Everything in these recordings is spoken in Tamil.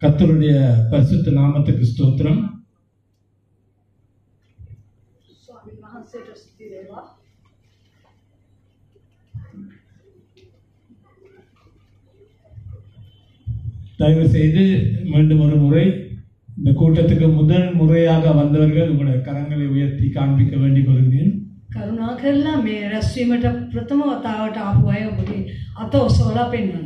கர்த்தருடைய பரிசுத்த நாமத்துக்கு ஸ்தோத்திரம் ස්වාමීන් වහන්සේට ස්තුති වේවා. தயவு செய்து மீண்டும் ஒரு முறை இந்த கூட்டத்துக்கு முதல் முறையாக வந்தவர்கள் உங்களுடைய கரங்களை உயர்த்தி காண்பிக்க வேண்டிக் கொள்கிறேன் කරුණා කරලා මේ රැස්වීමට ප්‍රථම වතාවට ආපු අය ඔබගේ අත ඔසවලා පෙන්වන්න.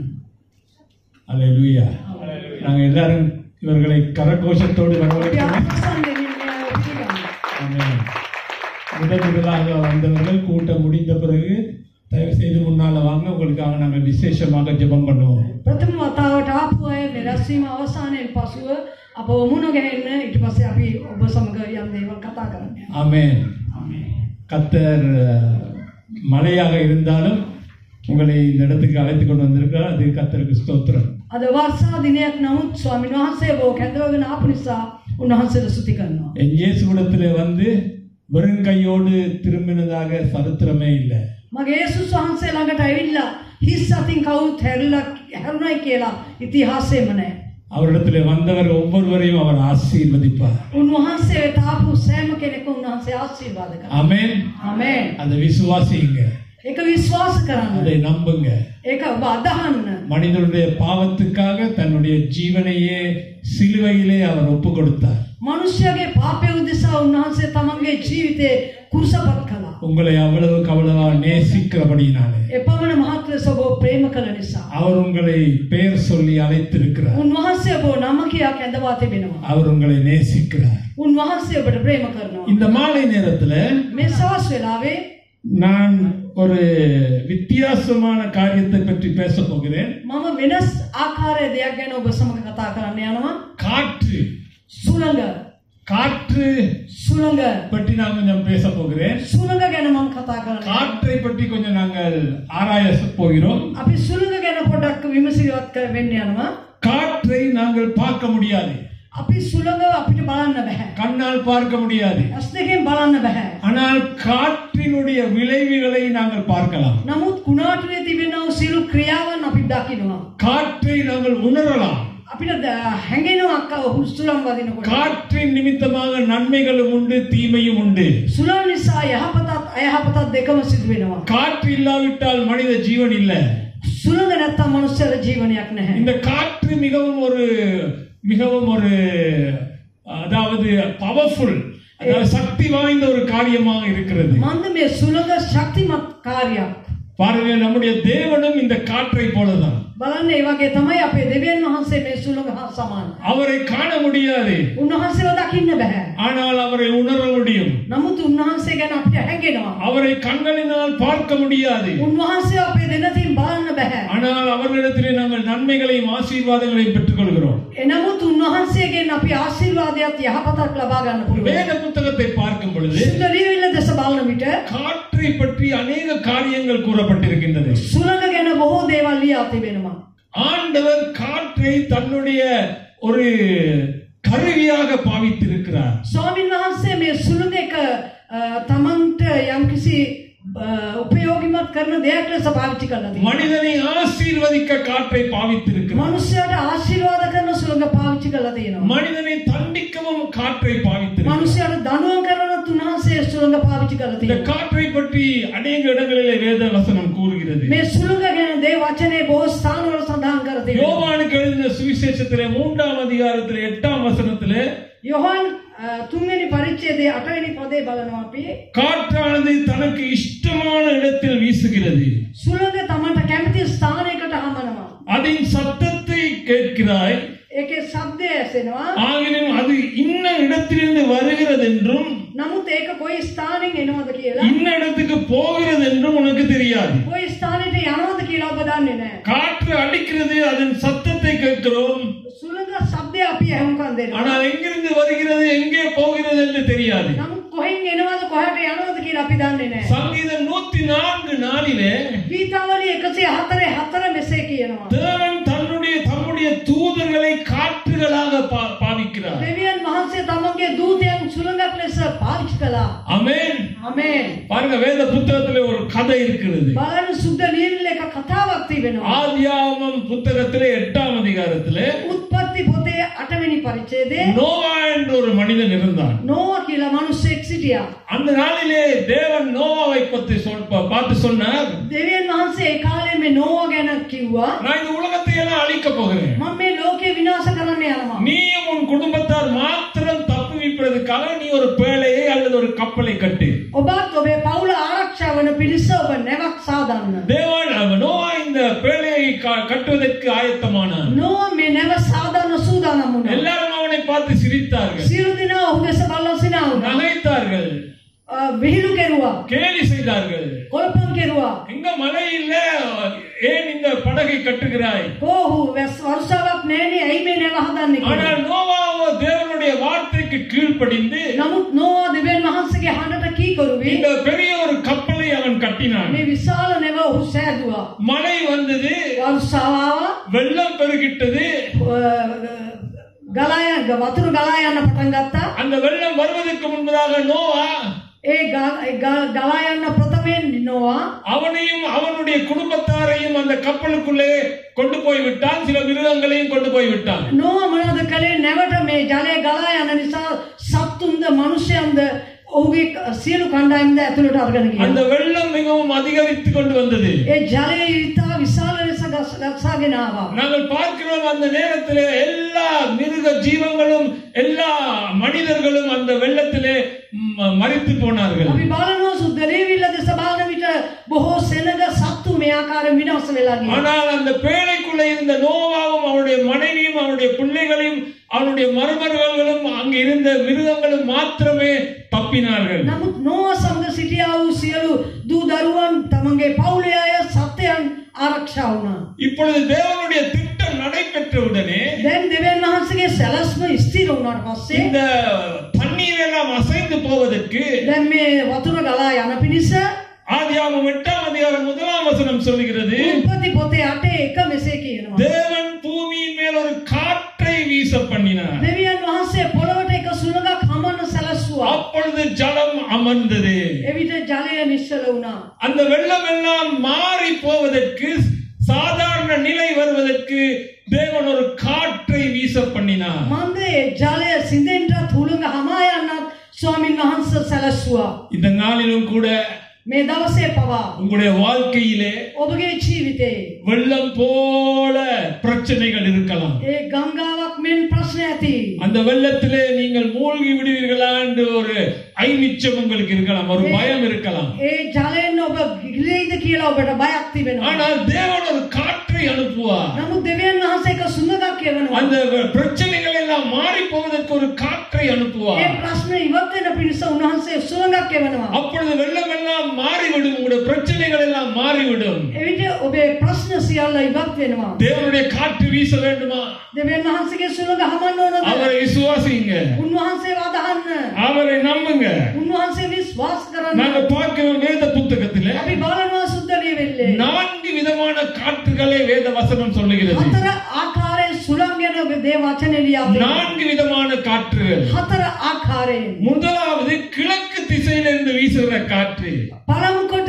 அல்லேலூயா நாங்கள் எல்லாரும் இவர்களை கரகோஷத்தோடு අපි வரவழைக்கிறோம் ආසන්න දෙන්නේ ඔය පිළිගන්න. ஆமென். முதல் முதலாக வந்தவர்கள் கூட்டம் முடிந்த பிறகு தயவு செய்து முன்னால வாங்க உங்களுக்காக நாங்கள் விசேஷமாக ஜெபம் பண்ணுவோம் ප්‍රථම වතාවට ආපු අය මේ රැස්වීම අවසානයෙන් පසුව අප මුණ ගැහෙන්න ඊට පස්සේ අපි ඔබ සමග යම් දේවල් කතා කරන්න. යනවා. ஆமென் கத்தர் அஹ், மழையாக இருந்தாலும் உங்களை இந்த இடத்துக்கு அழைத்து கொண்டு வந்திருக்கிறார் அது கத்தருக்கு ஸ்தோத்திரம் අද වර්ෂා දිනයක් නමුත් ස්වාමීන් වහන්සේ ඔබ කැඳවගෙන ආපු නිසා උන්වහන්සේට ස්තුති කරනවා. என் இயேசுவிடத்தில் வந்து வெறும் கையோடு திரும்பினதாக சரித்திரமே இல்லை මගේ යේසුස් වහන්සේ ළඟට ඇවිල්ලා හිස් අතින් කවුරුත් හැරිලා හැරුණයි කියලා ඉතිහාසෙම නැහැ. அவரிடத்தில் வந்தவர் ஒவ்வொருவரையும் அவர் ஆசீர்வதிப்பார் උන්වහන්සේ වෙත ආපු සෑම කෙනෙකු උන්වහන්සේ ආශිර්වාද කරනවා. ஆமென் ආමේන්. அதை விசுவாசிங்க ඒක විශ්වාස කරන්න. அதை நம்புங்க ඒක ඔබ අදහන්න. மனிதனுடைய பாவத்துக்காக தன்னுடைய ஜீவனையே சிலுவையிலே அவர் ஒப்பு கொடுத்தார் මනුෂ්‍යයාගේ පාපය උදෙසා උන්වහන්සේ තමන්ගේ ජීවිතේ කුරුසපත් කළා. உங்களை அவ்வளவுக்கு அவ்வளவா நேசிக்கிறபடியினாலே එපමණ මහත් ලෙස ඔබ ප්‍රේම කළ නිසා. அவர் உங்களை பெயர் சொல்லி அழைத்திருக்கிறார் උන්වහන්සේ ඔබ නම කියා කැඳවා තිබෙනවා. அவர் உங்களை நேசிக்கிறார் උන්වහන්සේ ඔබට ප්‍රේම කරනවා. இந்த மாலை நேரத்துல මේ සවස් වෙලාවේ நான் ஒரு வித்தியாசமான காரியத்தை பற்றி பேச போகிறேன் මම වෙනස් ආකාරය දෙයක් ගැන ඔබ සමග කතා කරන්න යනවා. காற்று සුළඟ காற்று සුළඟ பற்றி நான் கொஞ்சம் பேச போகிறேன் සුළඟ ගැන මම කතා කරන්න. காற்றை பற்றி கொஞ்சம் நாங்கள் ஆராய போகிறோம் අපි සුළඟ ගැන පොඩක් විමසිලිවත් කර වෙන්න යනවා. காற்றை நாங்கள் பார்க்க முடியாது අපි සුළඟ අපිට බලන්න බෑ. கண்ணால் பார்க்க முடியாது ඇස් දෙකෙන් බලන්න බෑ. ஆனால் காற்றினுடைய விளைவுகளை நாங்கள் பார்க்கலாம் නමුත් කුණාටුවේ තිබෙනව සියලු ක්‍රියාවන් අපි දකිනවා. காற்றை நாங்கள் உணரலாம் අපිට ද- හැඟෙනවා අක්ක හුස්තුලම් වදිනකොට. காற்றின் நிமித்தமாக நன்மைகளும் உண்டு தீமையும் உண்டு සුළං නිසා යහපතත් අයහපතත් දෙකම සිදු වෙනවා. காற்று இல்லாவிட்டால் மனித ஜீவன் இல்லை සුළඟ නැත්තම් මනුස්සයර ජීවනයක් නැහැ. இந்த காற்று மிகவும் ஒரு மிகவும் ஒரு அதாவது பவர்ஃபுல் அதாவது சக்தி வாய்ந்த ஒரு காரியமாக இருக்கிறது මන්ද මේ සුළඟ ශක්තිමත් කාර්යයක්. பாருங்க நம்முடைய தேவனும் இந்த காற்றை போலதான் බලන්න ඒ වගේ තමයි අපේ දෙවියන් වහන්සේ මේ සුළඟ හා සමාන. அவரை காண முடியாது උන්වහන්සේව දකින්න බෑ. ஆனால் அவரை உணர முடியும் නමුත් උන්වහන්සේ ගැන අපිට හැඟෙනවා. அவரை கண்களினால் பார்க்க முடியாது උන්වහන්සේ අපේ දෙනතින් බලන්න බෑ. ஆனால் அவர்களிடத்திலே நாங்கள் நன்மைகளையும் ஆசீர்வாதங்களையும் பெற்றுக்கொள்கிறோம் එනමුත් උන්වහන්සේගෙන් අපි ආශිර්වාදයක් යහපතක් ලබා ගන්න පුළුවන්. வேத புத்தகத்தை பார்க்கும் பொழுது සුද්ධ ලියවිල්ල දෙස බලන විට காற்றை பற்றி அநேக காரியங்கள் கூறப்பட்டிருக்கின்றது සුළඟ ගැන බොහෝ දේවල් ලියා තිබෙනවා. ஆண்டவர் காற்றை தன்னுடைய ஒரு கருவியாக பாவித்திருக்கிறார் ස්වාමින් වහන්සේ මේ සුළඟ එක අ, තමන්ට යම්කිසි අ, උපයෝගිමත් කරන දෙයක් ලෙස පාවිච්චි කරලා තියෙනවා. மனிதனை ஆசீர்வதிக்க காற்றை பாவித்திருக்கிறார் මනුස්සයාට ආශිර්වාද කරන සුළඟ පාවිච්චි කරලා තියෙනවා. மனிதனை தண்டிக்கவும் காற்றை பாவித்திருக்கிறார் මනුස්සයාට දනුවම් කරනත් උන්වහන්සේ සුළඟ පාවිච්චි කරලා இந்த තියෙනවා. காற்றை பற்றி அநேக இடங்களிலே வேத வசனம் கூறுகிறது මේ සුළඟ ගැන දේ වචනේ බොහෝ ස්ථානවල සඳහන් කර තිබෙනවා. யோவானுக்கு எழுதின சுவிசேஷத்திலே மூன்றாம் அதிகாரத்திலே எட்டாம் வசனத்திலே යොහන් අ, තුන්වෙනි පරිච්ඡේදයේ අටවෙනි පදේ බලනවා අපි காற்றானது தனக்கு இஷ்டமான இடத்தில் வீசுகிறது සුළඟ තමන්ට කැමති ස්ථානයකට හමනවා. அதன் சத்தத்தை கேட்கிறாய் ඒකේ ශබ්දය ඇසෙනවා. ஆகிலும் அது இன்ன இடத்திலிருந்து வருகிறது என்றும் නමුත් ඒක කොයි ස්ථානෙන් එනවද කියලා இன்ன இடத்துக்கு போகிறது என்றும் உனக்கு தெரியாது කොයි ස්ථානෙට යනවද කියලා ඔබ දන්නේ නැහැ. காற்று அடிக்கிறது அதன் சத்தத்தை கேட்கிறோம் සුළඟ ශබ්දය අපි ඇහුම්කන් දෙනවා. ஆனால் எங்கிருந்து வருகிறது எங்கே போகிறது என்று தெரியாது නමුත් කොහෙන් එනවද කොහට යනවද කියලා අපි දන්නේ නැහැ. சங்கீதம் நூத்தி நான்கு நாளிலே ගීතාවලිය 104 හතර මෙසේ කියනවා. தேவன் தன்னுடைய தம்முடைய தூதர்களை காற்றுகளாக பா- பாவிக்கிறார் දෙවියන් වහන්සේ තමන්ගේ දූතයන් සුළඟක් ලෙස පාවිච්චි කළා. அமேன் ආමේන්. பாருங்க வேத புத்தகத்திலே ஒரு கதை இருக்கிறது බලන්න සුද්ධ ලියවිල්ල එක කතාවක් තිබෙනවා. ஆதியாகமம் புத்தகத்திலே எட்டாம் அதிகாரத்திலே උත්පත්ති පොතේ අටවෙනි පරිච්ඡේදයේ நோவா என்ற ஒரு மனிதன் இருந்தான் නෝවා කියලා මිනිස්සෙක් සිටියා. அந்த நாளிலே தேவன் நோவாவை பற்றி சொல் பா- பார்த்து சொன்னார் දෙවියන් වහන්සේ ඒ කාලේ මේ නෝවා ගැන කිව්වා. நான் இந்த உலகத்தை எல்லாம் அழிக்க போகிறேன் මම මේ ලෝකේ විනාශ කරන්න යනවා. நீயும் உன் குடும்பத்தார் மாத்திரம் தப்புவிப்பதற்காக நீ ஒரு பேழையை அல்லது ஒரு கப்பலை கட்டு ඔබත් ඔබේ පවුල ආරක්ෂා වන පිරිස ඔබ නැවක් සාදන්න. தேவன் அவன் நோவா இந்த பேழையை க- கட்டுவதற்கு ஆயத்தமானான் නෝවා මේ නැව සාදන්න සූදානම් වුණා. எல்லாரும் அவனை பார்த்து சிரித்தார்கள் සියලු දෙනා ඔහු දෙස බලලා සිනා වුණා. நகைத்தார்கள் අ, විහිළු කෙරුවා. கேலி செய்தார்கள் කොළපම් කෙරුවා. எங்க மழை இல்ல ஏன் இந்த படகை கட்டுகிறாய் කොහු වැස් වර්ෂාවක් නැණි ඇයි මේ නැව හදන්නේ කියලා. ஆனால் நோவாவோ தேவனுடைய வார்த்தைக்கு கீழ்ப்படிந்து නමුත් නෝවා දෙවියන් වහන්සේගේ හඬට කීකරුවේ இந்த பெரிய ஒரு கப்பலை அவன் கட்டினான் මේ විශාල නැව ඔහු සෑදුවා. மழை வந்தது වර්ෂාව ආවා. வெள்ளம் பெருகிட்டது ගලාය වතුර ගලා යන්න පටන් ගත්තා. அந்த வெள்ளம் வருவதற்கு முன்பதாக நோவா ඒ ගා- ඒ ගා- ගලා යන්න ප්‍රථමයෙන් නෝවා அவனையும் அவனுடைய குடும்பத்தாரையும் அந்த கப்பலுக்குள்ளே கொண்டு போய் விட்டான் சில மிருகங்களையும் கொண்டு போய் விட்டான் නෝවා මොනවද කළේ නැවට මේ ජලය ගලා යන නිසා සත්තුන්ද මිනිසයන්ද ඔහුගේ ක- සියලු කණ්ඩායම්ද ඇතුළට අරගෙන ගියා. அந்த வெள்ளம் மிகவும் அதிகரித்து கொண்டு வந்தது ඒ ජලය ඉතා විශාල ලෙස ගස්- ගස්සාගෙන ආවා. நாங்கள் பார்க்கிறோம் அந்த நேரத்திலே எல்லா மிருக ஜீவங்களும் எல்லா மனிதர்களும் அந்த வெள்ளத்திலே ம- மரித்து போனார்கள் අපි බලනවා සුද්ධ ලේවිල්ල දෙස බලන විට බොහෝ සෙනග සත්තු මේ ආකාරයෙන් විනාශ වෙලා ගියා. ஆனால் அந்த பேழைக்குள்ளே இருந்த நோவாவும் அவனுடைய மனைவியும் அவனுடைய பிள்ளைகளையும் அவனுடைய மருமர்களும் அங்கு இருந்த மிருகங்களும் மாத்திரமே தப்பினார்கள் නමුත් නෝවා සමග සිටියා වූ සියලු දූ දරුවන් තමන්ගේ පවුලේ අය සත්‍යයන් ආරක්ෂා වුණා. இப்பொழுது தேவனுடைய திட்டம் நடைபெற்றவுடனே දැන් දෙවියන් වහන්සේගේ සැලැස්ම ස්ථිර වුණාට පස්සේ இந்த தண்ணீர் எல்லாம் அசைந்து போவதற்கு දැන් මේ වතුර ගලා යන පිණිස ஆதியாகமம் எட்டாம் அதிகாரம் முதலாம் வசனம் சொல்லுகிறது උපති පොතේ අටේ එක මෙසේ කියනවා. தேவன் பூமியின் மேல் ஒரு காற்றை வீச பண்ணினார் දෙවියන් වහන්සේ පොළවට එක සුළඟක් හමන්න සැලැස්සුවා. அப்பொழுது ஜலம் அமர்ந்தது එවිට ජලය නිශ්චල වුණා. அந்த வெள்ளம் எல்லாம் மாறி போவதற்கு சாதாரண நிலை வருவதற்கு தேவன் ஒரு காற்றை வீச பண்ணினார் මන්දේ ජලය සිඳෙන්ටත් හුළඟ හමා යන්නත් ස්වාමින් වහන්සේ සැලැස්සුවා. இந்த நாளிலும் கூட මේ දවසේ පවා உங்களுடைய வாழ்க்கையிலே ඔබගේ ජීවිතේ வெள்ளம் போல பிரச்சனைகள் இருக்கலாம் ඒ ගංගාවක් මෙන් ප්‍රශ්න ඇති. அந்த வெள்ளத்திலே நீங்கள் மூழ்கி விடுவீர்களா என்று ஒரு ஐமிச்சம் உங்களுக்கு இருக்கலாம் ஒரு பயம் இருக்கலாம் ඒ ජලයෙන් ඔබ ගිලෙයිද කියලා ඔබට බයක් තිබෙනවා. ஆனால் தேவன் ஒரு காற்றை அனுப்புவார் නමුත් දෙවියන් වහන්සේ එක සුළඟක් කියවනවා. அந்த பிரச்சனைகள் எல்லாம் மாறி போவதற்கு ஒரு காற்றை ඒ அனுப்புவார் ප්‍රශ්න ඉවත් වෙන පිණිස උන්වහන්සේ සුළඟක් කියවනවා. அப்பொழுது வெள்ளம் எல்லாம் மாறிவிடும் உங்களுடைய பிரச்சனைகள் எல்லாம் மாறிவிடும் එවිට ඔබේ ප්‍රශ්න සියල්ල ඉවත් වෙනවා. தேவனுடைய காற்று வீச வேண்டுமா දෙවියන් වහන්සේගේ සුළඟ හමන්න ඕනද? அவரை விசுவாசிங்க උන්වහන්සේ වදහන්න. அவரை நம்புங்க උන්වහන්සේ විශ්වාස කරන්න. நாங்க பார்க்கிறோம் வேத புத்தகத்திலே අපි බලනවා සුද්ධ ලියවිල්ලේ. நான்கு விதமான காற்றுகளை வேத வசனம் சொல்லுகிறது හතර ආකාරයෙන් සුළං ගැන දේ වචනේ ලියා තියෙනවා. நான்கு விதமான காற்றுகள் හතර ආකාරයෙන්. முதலாவது கிழக்கு திசையிலிருந்து வீசுகிற காற்று පළමු කොට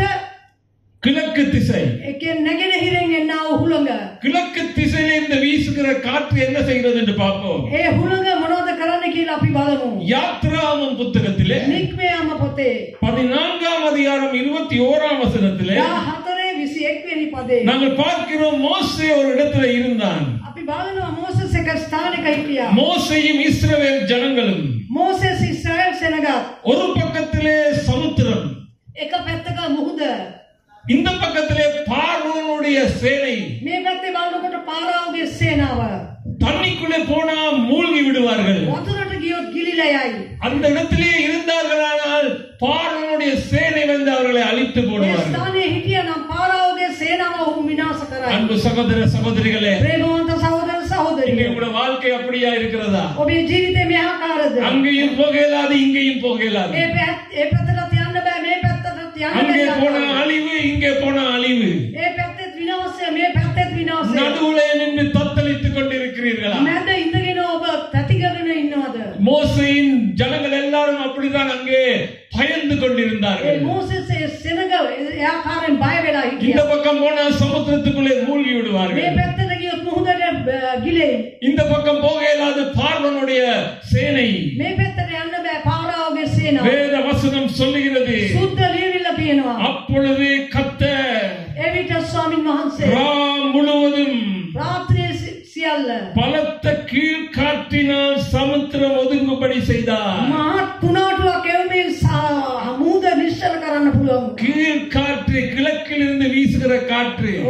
கிழக்கு திசை එකේ නැගෙනහිරෙන් එන්නා වූ හුළඟ. கிழக்கு திசையிலிருந்து வீசுகிற காற்று என்ன செய்கிறது என்று பார்ப்போம் ඒ හුළඟ මොනවද කරන්න කියලා අපි බලමු. யாத்ராமம் புத்தகத்திலே නික්මයාම පොතේ பதினான்காம் அதிகாரம் இருபத்தி ஓராம் வசனத்திலே 14 21 වෙනි පදේ. நாங்கள் பார்க்கிறோம் மோசே ஒரு இடத்துல இருந்தான் අපි බලනවා මෝසස් එක ස්ථානයක හිටියා. மோசையும் இஸ்ரவேல் ஜனங்களும் මෝසස් ඉස්රායෙල් සෙනගත් ஒரு பக்கத்திலே சமுத்திரம் එක පැත්තක මුහුද. இந்த பக்கத்திலே பார்வோனுடைய சேனை මේ පැත්තේ බලනකොට පාරාවගේ සේනාව. தண்ணிக்குள்ளே போனா மூழ்கி விடுவார்கள் වතුරට ගියොත් ගිලිලා යයි. அந்த இடத்திலே இருந்தார்களானால் பார்வனுடைய சேனை வந்து அவர்களை அழித்து මේ போடுவார்கள் ස්ථානයේ හිටියා නම් පාරාවගේ සේනාව ඔහු විනාශ කරයි. அன்பு சகோதர சகோதரிகளே ප්‍රේමවන්ත සහෝදර இங்கே සහෝදරියෝ. கூட வாழ்க்கை அப்படியா இருக்கிறதா ඔබේ ජීවිතේ මේ ආකාරද? அங்கேயும் போக இயலாது இங்கேயும் போக இயலாது මේ පැත් ඒ පැත්තට යන්න බෑ මේ පැත්තට යන්න அங்கே බෑ. போனா அழிவு இங்கே போனா அழிவு ඒ පැත්තෙත් විනාශය මේ පැත්තෙත් විනාශය. நடுவுலே நின்று தத்தளித்துக் கொண்டிருக்கிறீர்களா මැද ඉඳගෙන ඔබ තැති කරගෙන ඉන්නවද? மோசையின் ஜனங்கள் எல்லாரும் அப்படிதான் அங்கே பயந்து ඒ கொண்டிருந்தார்கள் මෝසෙස් ඒ සෙනග ඒ ආකාරයෙන් බය වෙලා இந்த හිටියා. பக்கம் போனா சமுத்திரத்துக்குள்ளே மூழ்கி මේ விடுவார்கள் පැත්තට ගියොත් මුහුදට බ- ගිලෙයි. இந்த பக்கம் போக இயலாது பார்வோனுடைய சேனை මේ පැත්තට යන්න බෑ පාරාවගේ සේනාව. வேத வசனம் சொல்லுகிறது සුද්ධ ලියවිල්ල තියෙනවා. அப்பொழுது கத்த එවිට ස්වාමින් වහන්සේ ராம் முழுவதும் රාත්‍රියේ සි- සියල්ල பலத்த கீழ்காற்றினால் சமுத்திரம் ஒதுங்கும்படி செய்தார் මහත් කුණාටුවක් එවමින් සා- මූද නිශ්චල කරන්න පුළුවන්. கீழ்காற்று கிழக்கிலிருந்து வீசுகிற காற்று ඕ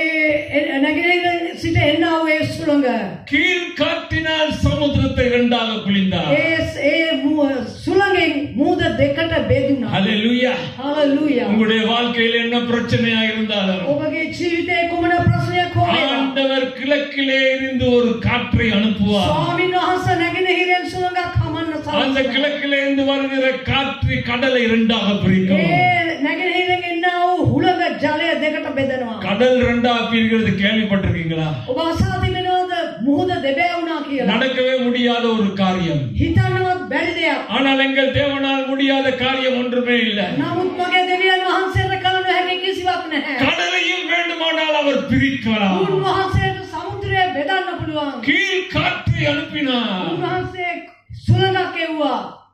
ඒ එ- නැගෙනහිර සිට එන්නා වූ ඒ සුළඟ. கீழ்காற்றினால் சமுத்திரத்தை இரண்டாக பிழிந்தார் ඒ ඒ මු- සුළඟෙන් මූද දෙකට බෙදුණා. ஹalleluya හalleluya. உங்களுடைய வாழ்க்கையில் என்ன பிரச்சனையா இருந்தாலும் ඔබගේ ජීවිතේ කුමන ප්‍රශ්නයක් හෝ වේවා. ஆண்டவர் கிழக்கிலே இருந்து ஒரு காற்றை அனுப்புவார் ස්වාමීන් වහන්සේ නැගෙනහිරෙන් සුළඟක් හමන්න அந்த සලස්වනවා. கிழக்கிலே இருந்து வருகிற காற்று கடலை இரண்டாக பிரிக்கும் ඒ නැගෙනහිරෙන් එන්නා වූ හුළඟ ජලය දෙකට බෙදනවා. கடல் ரெண்டா பிரிக்கிறது கேள்விப்பட்டிருக்கீங்களா ඔබ අසා තිබෙනවද මුහුද දෙබෑ වුණා කියලා? நடக்கவே முடியாத ஒரு காரியம் හිතන්නවත් බැරි දෙයක්. ஆனால் எங்கள் தேவனால் முடியாத காரியம் ஒன்றுமே இல்லை නමුත් මගේ දෙවියන් වහන්සේට කළ නොහැකි කිසිවක් නැහැ. கடலையும் வேண்டுமானால் அவர் பிரிக்கலாம் උන්වහන්සේට සමුද්‍රය බෙදන්න පුළුවන්. கீழ் காற்றை அனுப்பினார் උන්වහන්සේ සුළඟක් එව්වා.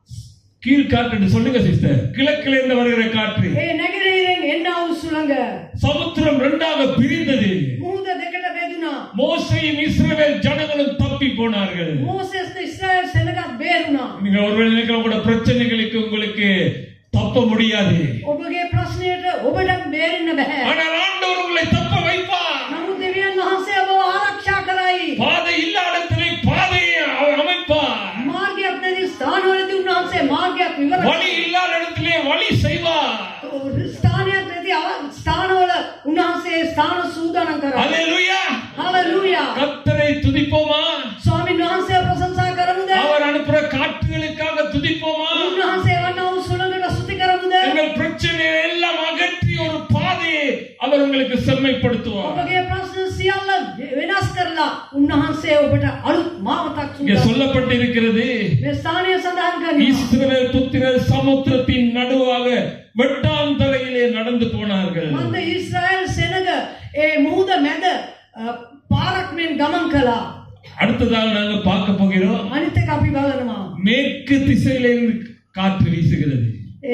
கீழ் காற்று சொல்லுங்க சிஸ்டர் கிழக்கில இருந்து வருகிற காற்று ඒ නැගෙනහිරෙන් එන්නා වූ සුළඟ சமுத்திரம் ரெண்டாக பிரிந்தது මුහුද දෙකට බෙදුණා. மோசையும் இஸ்ரவேல் ஜனங்களும் தப்பி போனார்கள் මෝසෙස් ඉස්රායල් සෙනගත් බේරුණා. நீங்க ஒருவேளை நினைக்கிற உங்களோட பிரச்சனைகளுக்கு உங்களுக்கு தப்ப முடியாது ඔබගේ ප්‍රශ්නයට ඔබට බේරෙන්න බෑ. ஆனால் ஆண்டவர் உங்களை தப்ப வைப்பார் නමුත් දෙවියන් වහන්සේ ඔබ ආරක්ෂා කරයි. பாதை இல்லாத இடத்திலே பாதையை அவர் அமைப்பார் මාර්ගයක් නැති ස්ථානවලදී උන්වහන්සේ මාර්ගයක් විවර வழி இல்லாத இடத்திலே வழி செய்வார் ස්ථානයක් නැති අව- ස්ථානවල උන්වහන්සේ ස්ථාන සූදානම් කරා. அல்லேலூயா හalleluya. கர்த்தரை துதிப்போமா ස්වාමීන් වහන්සේ ප්‍රශංසා කරමුද? அவர் அனுப்புற காற்றுகளுக்காக துதிப்போமா උන්වහන්සේ වන්නා වූ සුළඟට ස්තුති කරමුද? எங்கள் பிரச்சனையை எல்லாம் அகற்றி ஒரு பாதையை அவர் உங்களுக்கு செம்மைப்படுத்துவார் ඔබගේ ප්‍රශ්න සියල්ල වෙනස් කරලා උන්වහන්සේ ඔබට අලුත් මාවතක් இங்க සූදානම් சொல்லப்பட்டிருக்கிறது මේ ස්ථානය සඳහන් කරනවා. இஸ்ரவேல் புத்திரர் சமுத்திரத்தின் நடுவாக வெட்டாந்தரையிலே நடந்து போனார்கள் මන්ද ඊශ්‍රායල් සෙනග ඒ මුහුද මැද අ, පාරක් මෙන් ගමන් කළා. அடுத்ததாக நாங்க பார்க்க போகிறோம் අනිත් එක අපි බලනවා. மேற்கு திசையிலிருந்து காற்று வீசுகிறது ඒ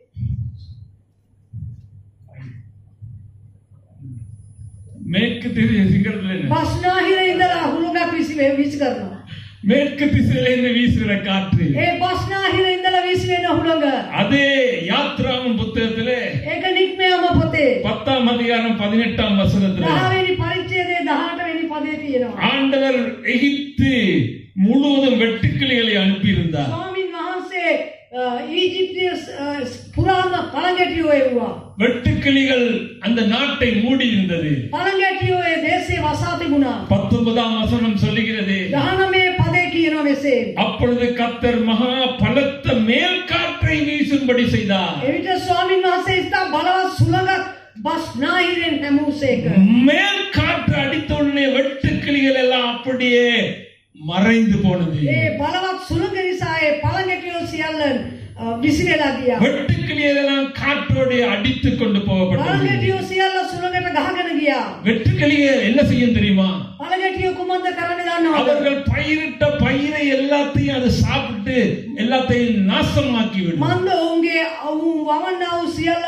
மேற்கு திசை சிங்கரத்துல என்ன? බස්නාහිර ඉඳලා හුළුඟක් විසි විසි කරනවා. மேற்கு திசையிலிருந்து வீசுகிற காற்று ඒ බස්නාහිර ඉඳලා විසි වෙන හුළඟ. அதே யாத்ராமம் புத்தகத்திலே ඒක නික්මයම පොතේ. பத்தாம் அதிகாரம் பதினெட்டாம் வசனத்துல දහවෙනි පරිච්ඡේදයේ 18 වෙනි පදයේ තියෙනවා. ஆண்டவர் எகிப்து முழுவதும் வெட்டுக்கிளிகளை அனுப்பியிருந்தார் ස්වාමින් වහන්සේ අ, ඊජිප්තුවේ අ, පුරාම පළඟැටියෝ එව්වා. வெட்டுக்கிளிகள் அந்த நாட்டை மூடி இருந்தது පළඟැටියෝ ඒ දේශේ වසා තිබුණා. பத்தொன்பதாம் வசனம் சொல்லுகிறது 19 පදේ කියනවා මෙසේ. அப்பொழுது கத்தர் மகா பலத்த மேல் காற்றை வீசும்படி செய்தார் එවිට ස්වාමින් වහන්සේ ඉස්සා බලවත් සුළඟක් බස්නාහිරෙන් හැමූසේක. மேல் காற்று அடித்த உடனே வெட்டுக்கிளிகள் எல்லாம் அப்படியே மறைந்து போனது ඒ බලවත් සුළඟ නිසා ඒ පළඟැටියෝ සියල්ල අ, විසි වෙලා ගියා. வெட்டுக்கிளிகள் எல்லாம் காற்றோடு அடித்து கொண்டு போகப்பட்டது පළඟැටියෝ සියල්ල සුළඟට ගහගෙන ගියා. வெட்டுக்கிளிகள் என்ன செய்யும் தெரியுமா පළඟැටියෝ කුමන්ද කරන්න දන්නවද? அவர்கள் பயிரிட்ட பயிரை எல்லாத்தையும் அது சாப்பிட்டு எல்லாத்தையும் நாசமாக்கி விடும் මන්ද ඔවුන්ගේ ඔවුන් වවන්නා වූ සියල්ල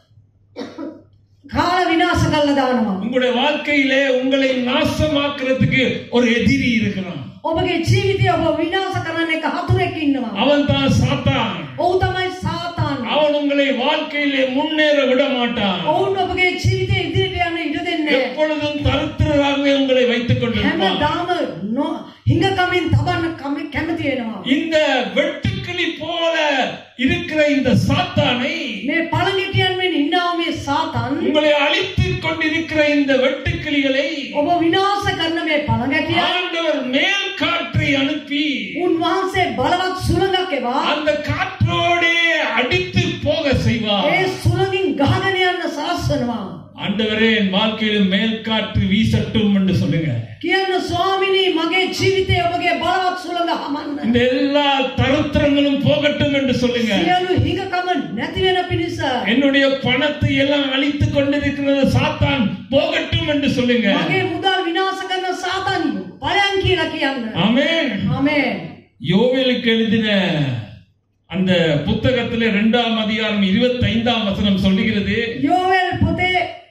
කාල විනාශ කළා දානවා. உங்களுடைய வாழ்க்கையிலே உங்களை நாசமாக்குறதுக்கு ஒரு எதிரி இருக்கிறான் ඔබගේ ජීවිතය ඔබ විනාශ කරන්න එක හතුරෙක් ඉන්නවා. அவன் தான் சாத்தான் ඔහු තමයි සාතාන්. அவன் உங்களை வாழ்க்கையிலே முன்னேற விட மாட்டான் ඔවුන් ඔබගේ ජීවිතය ඉදිරියට යන්න ඉඩ දෙන්නේ නැහැ. எப்பொழுதும் தரித்திரராகவே உங்களை வைத்துக் கொண்டிருப்பான் හැමදාම නො හිඟකමින් තබන්න කම- කැමති වෙනවා. இந்த வெட்டுக்கிளி போல இருக்கிற இந்த சாத்தானை මේ පළඟිටියන් වෙන ඉන්නවා මේ සාතන් உங்களை அழித்துக் கொண்டிருக்கிற இந்த வெட்டுக்கிளிகளை ඔබ විනාශ කරන මේ පළඟැටිය ஆண்டவர் மேல் காற்றை அனுப்பி උන්වහන්සේ බලවත් සුළඟක් එවා அந்த காற்றோடே அடித்து போக செய்வார் ඒ සුළඟින් ගහගෙන යන්න සලස්වනවා. ஆண்டவரே என் வாழ்க்கையில் மேல் காற்று வீசட்டும் என்று சொல்லுங்க කියන්න ස්වාමිනී මගේ ජීවිතය ඔබගේ බලවත් සුළඟ හමන්න. இந்த எல்லா தருத்திரங்களும் போகட்டும் என்று சொல்லுங்க සියලු හිඟකම නැති වෙන පිණිස என்னுடைய பணத்தை எல்லாம் அழித்துக் கொண்டிருக்கிறது சாத்தான் போகட்டும் என்று சொல்லுங்க මගේ මුදල් විනාශ කරන සාතන් පලයන් කියලා කියන්න. ஆமென் ආමේන්. யோவேலுக்கு எழுதின அந்த புத்தகத்திலே இரண்டாம் அதிகாரம் இருபத்தி ஐந்தாம் வசனம் சொல்லுகிறது යෝවල් පොතේ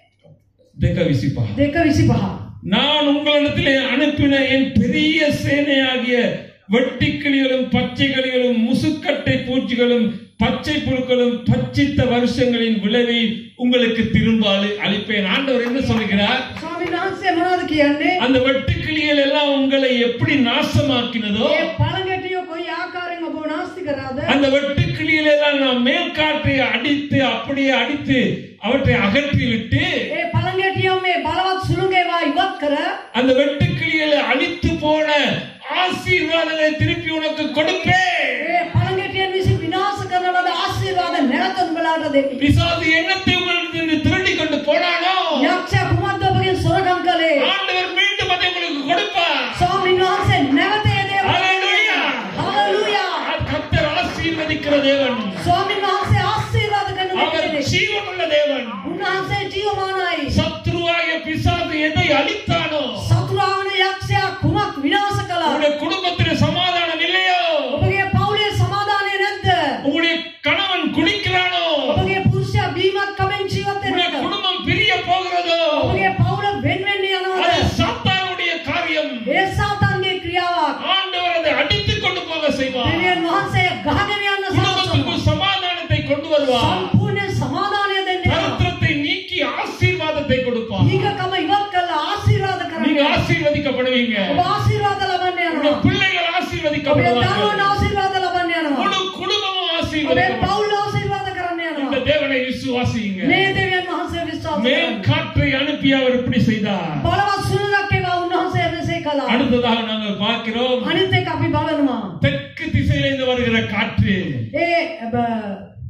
தேக்க விசிப்பா දෙක විසි පහ. நான் உங்களிடத்திலே அனுப்பின என் பெரிய சேனையாகிய வெட்டிக்கிளிகளும் பச்சைக்கிளிகளும் முசுக்கட்டை பூச்சிகளும் பச்சை புழுக்களும் பச்சித்த வருஷங்களின் விளைவை உங்களுக்கு திரும்ப அளி- அளிப்பேன் ஆண்டவர் என்ன சொல்கிறார் ස්වාමීන් වහන්සේ මොනවද කියන්නේ? அந்த வெட்டுக்கிளிகள் எல்லாம் உங்களை எப்படி நாசமாக்கினதோ ඒ පළඟැටියෝ කොයි ආකාරයෙන් ඔබ නාස්ති කරාද? அந்த வெட்டுக்கிளிகள் எல்லாம் நான் மேல்காற்றை அடித்து அப்படியே அடித்து அவற்றை அகற்றி விட்டு ඒ පළඟැටියෝ මේ බලවත් සුළුගේවා ඉවත් කර அந்த வெட்டுக்கிளிகளை அழித்து போன ஆசீர்வாதங்களை திருப்பி உனக்கு கொடுப்பேன் ඒ පළඟැටියන් විසින් විනාශ කරන ලද ආශිර්වාද නැවත නුඹලාට දෙමි. பிசாசு எண்ணத்தை உங்களிடத்திலிருந்து திருடி கொண்டு போனானோ යක්ෂයා කුමක්ද ඔබගෙන් සොරකම් කළේ? ஆண்டவர் மீண்டும் அதை உங்களுக்கு கொடுப்பார் ස්වාමීන් වහන්සේ නැවත ඒ දේ Hallelujah. හalleluya. கர்த்தர் ஆசீர்வதிக்கிற தேவன் ස්වාමීන් වහන්සේ ආශිර්වාද කරන அவர் දෙයක්. ஜீவனுள்ள தேவன் උන්වහන්සේ ජීවමානයි. சத்ருவாய பிசாசு எதை அழித்தானோ සතුරාවන යක්ෂයා කුමක් විනාශ කළා? உங்களுடைய குடும்பத்தில் சமாதானம் இல்லையோ ඔබගේ පවුලේ සමාදානය නැද්ද? உங்களுடைய கணவன் குடிக்கிறானோ ඔබගේ පුරුෂයා බීමත් කමෙන් ජීවත් உங்களுடைய වෙනවද? குடும்பம் பிரிய போகிறதோ ඔබගේ පවුල වෙන් වෙන්න යනවද? அது சாத்தானுடைய காரியம் ඒ සාතන්ගේ ක්‍රියාවක්. ஆண்டவர் அதை அடித்துக் கொண்டு போக செய்வார் දෙවියන් වහන්සේ ගහගෙන යන්න குடும்பத்துக்கு සලස්වනවා. சமாதானத்தை கொண்டு வருவார் සම්පූර්ණ සමාදානය දෙන්න යනවා. தரித்திரத்தை நீக்கி ஆசீர்வாதத்தை கொடுப்பார் ඊකකම ඉවත් කළා ආශිර්වාද நீங்க කරන්න. ஆசீர்வதிக்கப்படுவீங்க ඔබ ආශිර්වාද ලබන්න உங்க යනවා. பிள்ளைகள் ඔබේ ஆசீர்வதிக்கப்படுவார்கள் දරුවන් ආශිර්වාද ලබන්න යනවා. முழு குடும்பமும் ඔබේ ஆசீர்வதிக்கப்படும் පවුල ආශිර්වාද කරන්න இந்த යනවා. தேவனை விசுவாசியுங்க මේ දෙවියන් වහන්සේ විශ්වාස மேல் කරන්න. காற்றை அனுப்பி அவர் இப்படி செய்தார் බලවත් සුළුලක් ඒවා උන්වහන්සේ මෙසේ කළා. அடுத்ததாக நாங்கள் பார்க்கிறோம் අනිත් එක අපි බලනවා. தெற்கு திசையிலிருந்து வருகிற காற்று ඒ බ-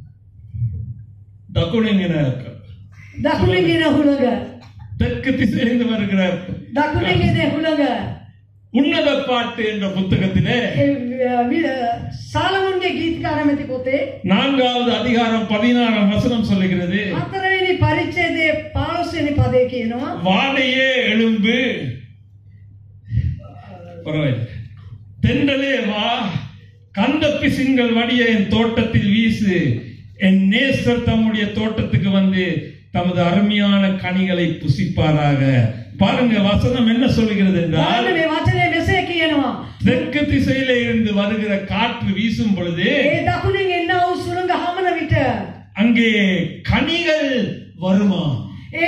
தகுனிங்கிற දකුණෙන් එන හුළඟ. தெற்கு திசையிலிருந்து வருகிற දකුණෙන් එන හුළඟ. உன்னத பாட்டு என்ற புத்தகத்திலே ඒ වි- වි- සාලමොන්ගේ ගීතකාරමැති පොතේ நான்காவது அதிகாரம் பதினாறாம் வசனம் சொல்லுகிறது හතරවෙනි පරිච්ඡේදයේ 15 වෙනි පදේ කියනවා வாடையே எழும்பு பரவாயில்லை தென்றலே வா கந்த பிசின்கள் வடிய என் தோட்டத்தில் வீசு என் நேசர் தம்முடைய தோட்டத்துக்கு வந்து தமது அருமையான கனிகளை புசிப்பாராக பாருங்க வசனம் என்ன சொல்லுகிறது என்றால் බලන්න මේ වචනේ මෙසේ කියනවා தெற்கு திசையிலே இருந்து வருகிற காற்று வீசும் பொழுது ඒ දකුණෙන් එන වූ සුළඟ හමන විට அங்கே கனிகள் வருமா ඒ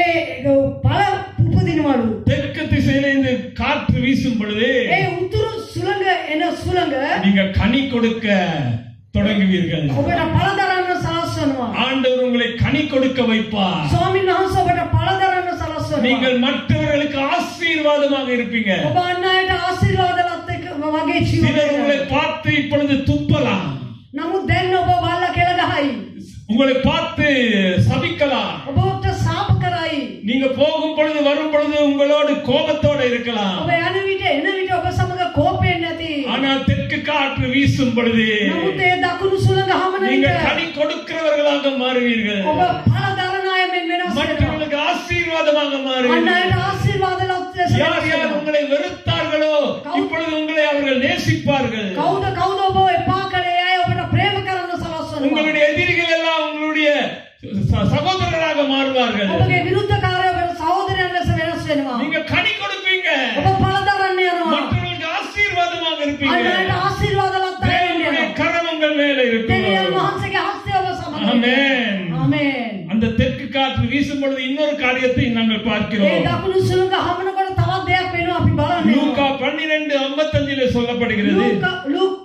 පළ උපදිනවලු தெற்கு திசையில இருந்து காற்று வீசும் பொழுது ඒ උතුරු සුළඟ එන සුළඟ நீங்க கனி கொடுக்க தொடங்குவீர்கள் ඔබට පළ දරන්න සලස්වනවා ஆண்டவர் உங்களை கனி கொடுக்க வைப்பார் ස්වාමීන් වහන්සේ ඔබට පළ දරන්න සලස්වනවා நீங்கள் மற்றவர்களுக்கு ஆசீர்வாதமாக இருப்பீங்க ඔබ අන් අයට ආශිර්වාදලත් එක්ක වගේ சிலர் உங்களை ජීවිතයක් பார்த்து இப்பொழுது துப்பலாம் නමුත් දැන් ඔබ බල්ලා කෙල ගහයි உங்களை பார்த்து சபிக்கலாம் ඔබට සාප කරයි நீங்க போகும் பொழுது வரும் பொழுது உங்களோடு கோபத்தோட இருக்கலாம் ඔබ යන විට එන විට ඔබ සමග කෝපයෙන් නැති ஆனால் தெற்கு காற்று வீசும் பொழுது නමුත් ඒ දකුණු සුළඟ හමන நீங்க විට கனி கொடுக்கிறவர்களாக மாறுவீர்கள் ඔබ පළ දරන අය මෙන් වෙනස් වෙනවා மற்றவர்களுக்கு ஆசீர்வாதமாக අන් மாறுவீர்கள் අයට ආශිර්වාදලත් ලෙස யார் වෙනස් யார் වෙනවා. உங்களை வெறுத்தார்களோ இப்பொழுது உங்களை அவர்கள் நேசிப்பார்கள் කවුද කවුද ඔබ එපා කළේ අය ඔබට ප්‍රේම කරන්න සලස්වනවා உங்களுடைய எதிரிகள் எல்லாம் உங்களுடைய ச- சகோதரராக மாறுவார்கள் ඔබගේ විරුද්ධකාරය ඔබට සහෝදරයන් ලෙස වෙනස් වෙනවා நீங்க கனி கொடுப்பீங்க ඔබ පළ දරන්න යනවා மற்றவர்களுக்கு ஆசீர்வாதமாக இருப்பீங்க අන් අයට ආශිර්වාදලත් දරන්න தேவனுடைய යනවා கரம் உங்கள் மேல දෙවියන් இருக்கும் වහන්සේගේ හස්තය ඔබ සමග ஆமென். ආමේන් அந்த தெற்கு காற்று வீசும் பொழுது இன்னொரு காரியத்தை நாங்கள் ඒ பார்க்கிறோம் දකුණු සුළඟ හමනකොට තවත් දෙයක් වෙනවා අපි බලන්න லூக்கா பன்னிரெண்டு ஐம்பத்தஞ்சில சொல்லப்படுகிறது ලූක ලූක්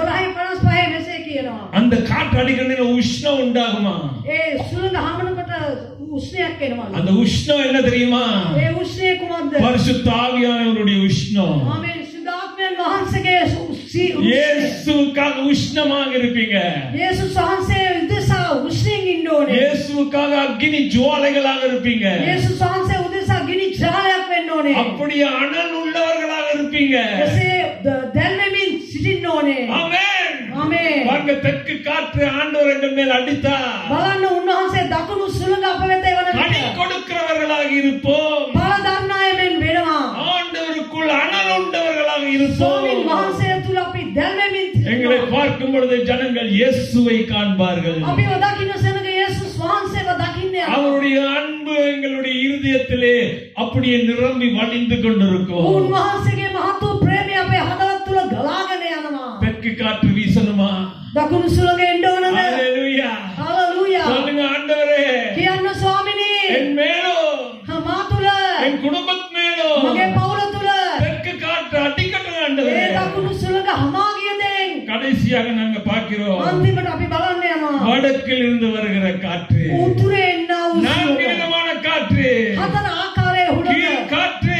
12:55 මෙසේ කියනවා அந்த காற்று அடிக்கிற உஷ்ணம் உண்டாகுமா ඒ සුළඟ හමනකොට උෂ්ණයක් එනවා அந்த உஷ்ணம் என்ன தெரியுமா ඒ උෂ්ණය කුමක්ද பரிசுத்த ஆவியானவருடைய உஷ்ணம் ආමේන් සුදාත්මයන් වහන්සේගේ උෂ්ණය இயேசுவுக்காக உஷ்ணமாக இருப்பீங்க යේසුස් වහන්සේ උදෙසා උෂ්ණයෙන් ඉන්න ඕනේ இயேசுவுக்காக அக்னி ஜுவாலைகளாக இருப்பீங்க යේසුස් වහන්සේ උදෙසා ගිනි ජාලයක් වෙන්න ඕනේ அப்படியே அனல் உள்ளவர்களாக இருப்பீங்க එසේ ද- දැල්වෙමින් සිටින්න ඕනේ ஆமென் ආමේන් வாங்க தெற்கு காற்று ஆண்டவர் எங்கள் மேல் அடித்தா බලන්න උන්වහන්සේ දකුණු සුළඟ අප වෙත එවන கனி විට கொடுக்கிறவர்களாக இருப்போம் බල දන්නායමෙන් වෙනවා ஆண்டவருக்குள் அனல் உண்டவர்களாக ස්වාමීන් இருப்போம் වහන්සේ තුල අපි දැල්වෙමින් உங்களை பார்க்கும் பொழுது ஜனங்கள் இயேசுவை காண்பார்கள் අපිව දකින්න සෙනග යේසුස් වහන්සේව දකින්න යනවා. அவருடைய அன்பு எங்களுடைய இருதயத்திலே அப்படியே நிரம்பி வழிந்து கொண்டிருக்கும் උන්වහන්සේගේ මහත් වූ ප්‍රේමය අපේ හදවත් තුළ ගලාගෙන යනවා. தெற்கு காற்று வீசணுமா දකුණු සුළඟ එන්න ඕනද? ஹalleluya හalleluya. சொல்லுங்க ஆண்டவரே කියන්න ස්වාමිනී என் மேலும் මා තුළ என் குடும்பத் மேலும் මගේ පවුල තුළ தெற்கு காற்று அடிக்கட்டும் ඒ ஆண்டவரே දකුණු සුළඟ හමාගිය දෙයින් கடைசியாக நாங்க பார்க்கிறோம் අන්තිමට අපි බලන්න යනවා. வடக்கில் இருந்து வருகிற காற்று උතුරේ එන්නා වූ நான்கு සුළඟ. விதமான காற்று හතර ආකාරයේ හුළඟ. கீழ் காற்று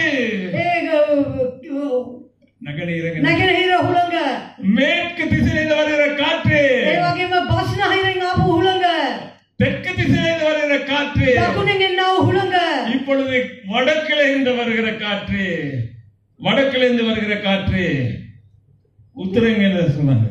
ඒ நகரீரக නැගෙනහිර හුළඟ. மேற்கு திசையிலிருந்து வருகிற காற்று ඒ වගේම බස්නාහිරෙන් ආපු හුළඟ. தெற்கு திசையிலிருந்து வருகிற காற்று දකුණෙන් එන්නා වූ හුළඟ. இப்பொழுது வடக்கில் இருந்து வருகிற காற்று வடக்கில் இருந்து வருகிற காற்று உத்தரங்க சொன்னாங்க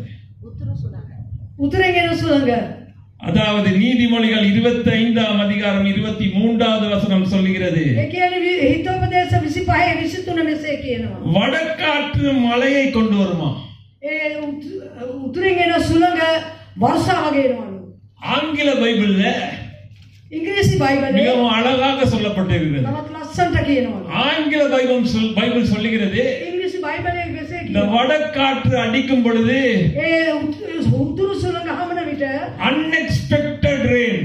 උතුරෙන් එන සුළඟ. அதாவது நீதிமொழிகள் இருபத்தி ஐந்தாம் அதிகாரம் இருபத்தி மூன்றாவது வசனம் சொல்லுகிறது ඒ කියන්නේ හිතෝපදේශ 25 23 මෙසේ කියනවා. வடக்காற்று மழையை கொண்டு வருமா ඒ උතු- උතුරෙන් එන සුළඟ වර්ෂාව ගෙනවලු. ஆங்கில பைபிள்ல ඉංග්‍රීසි බයිබලේ மிகவும் அழகாக சொல்லப்பட்டிருக்கிறது තවත් ලස්සනට කියනවලු. ஆங்கில பைபிள் சொல்- பைபிள் சொல்லுகிறது ඉංග්‍රීසි බයිබලයේ මෙසේ இந்த කියනවා. வடக்காற்று அடிக்கும் பொழுது ඒ උතු- උතුරු සුළඟ හමන විට அன்எக்ஸ்பெக்டட் ரெயின்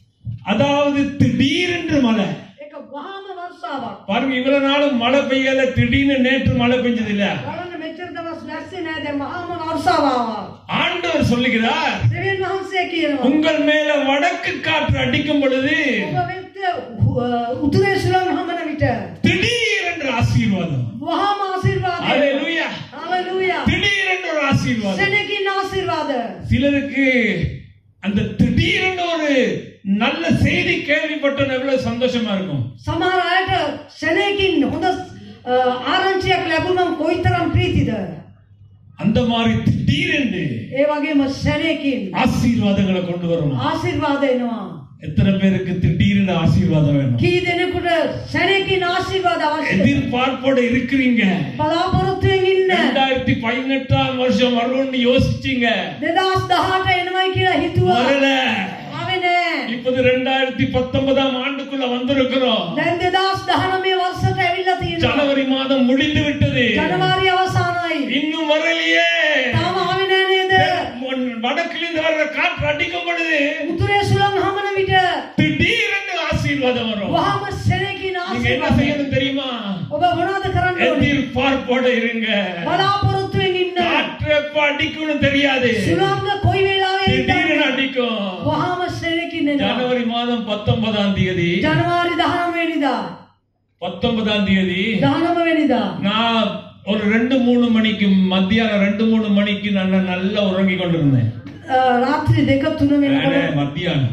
அதாவது திடீரென்று மழை ඒක වහාම වර්ෂාවක්. பாருங்க இவ்வளவு நாளும் மழை பெய்யல திடீர்னு நேற்று மழை பெஞ்சது இல்ல බලන්න මෙච්චර දවස් නැස්සේ නෑ දැන් වහාම වර්ෂාව ආවා. ஆண்டவர் சொல்லுகிறார் දෙවියන් වහන්සේ කියනවා. உங்கள் மேல வடக்கு காற்று அடிக்கும் பொழுது ඔබ වෙත උ- උතුරේ සුළඟ හමන විට திடீரென்று ஆசீர்வாதம் වහාම ආශිර්වාදය. அல்லேலூயா හalleluya. திடீரென்று ஒரு ஆசீர்வாதம் සෙනකින් ආශිර්වාද. சிலருக்கு அந்த திடீரென்று ஒரு நல்ல செய்தி கேள்விப்பட்ட எவ்வளவு சந்தோஷமா இருக்கும் සමහර අයට සෙනකින් හොඳ අ, ආරංචියක් ලැබුණම කොයිතරම් ප්‍රීතිද? அந்த மாதிரி திடீரென்று ඒ වගේම සෙනකින් ஆசீர்வாதங்களை கொண்டு வரணும் ආශිර්වාද එනවා. எத்தனை பேருக்கு திடீர்னு ஆசீர்வாதம் வேணும் කී දෙනෙකුට සෙනකින් ආශිර්වාද අවශ්‍යද? எதிர்பார்ப்போட இருக்கிறீங்க බලාපොරොත්තුවෙන් ඉන්න. ரெண்டாயிரத்தி பதினெட்டாம் வருஷம் வரும்னு யோசிச்சீங்க 2018 එනවයි කියලා හිතුවා. வரல ආවේ නෑ. இப்போது ரெண்டாயிரத்தி பத்தொன்பதாம் ஆண்டுக்குள்ள வந்திருக்கிறோம் දැන් 2019 වර්ෂයට ඇවිල්ලා තියෙනවා. ஜனவரி மாதம் முடிந்து விட்டது ජනවාරි අවසానයි. இன்னும் வரலையே තාම ආවේ නෑ නේද? உன் வடக்கிலிருந்து வர்ற காற்று அடிக்கும் பொழுது උතුරේ සුළං හමන විට திடீரென்று ஆசீர்வாதம் வரும் වහාම සෙනකින් நீங்க என்ன ආශිර්වාද. செய்யணும் தெரியுமா ඔබ මොනවද කරන්න ඕනේ? எதிர்பார்ப்போட இருங்க බලාපොරොත්තුවෙන් ඉන්න. காற்று எப்ப அடிக்கும்னு தெரியாது සුළංග කොයි වෙලාවෙ திடீர்னு அடிக்கும் වහාම සෙනකින් එනවා. ஜனவரி மாதம் பத்தொன்பதாம் தேதி ජනවාරි 19 වෙනිදා. பத்தொன்பதாம் தேதி 19 වෙනිදா. நான் ஒரு ரெண்டு மூணு மணிக்கு மத்தியானம் ரெண்டு மூணு மணிக்கு நான் நல்லா உறங்கி கொண்டிருந்தேன் අ, රාත්‍රී දෙක තුන அடே, වෙනකොට மத்தியானம்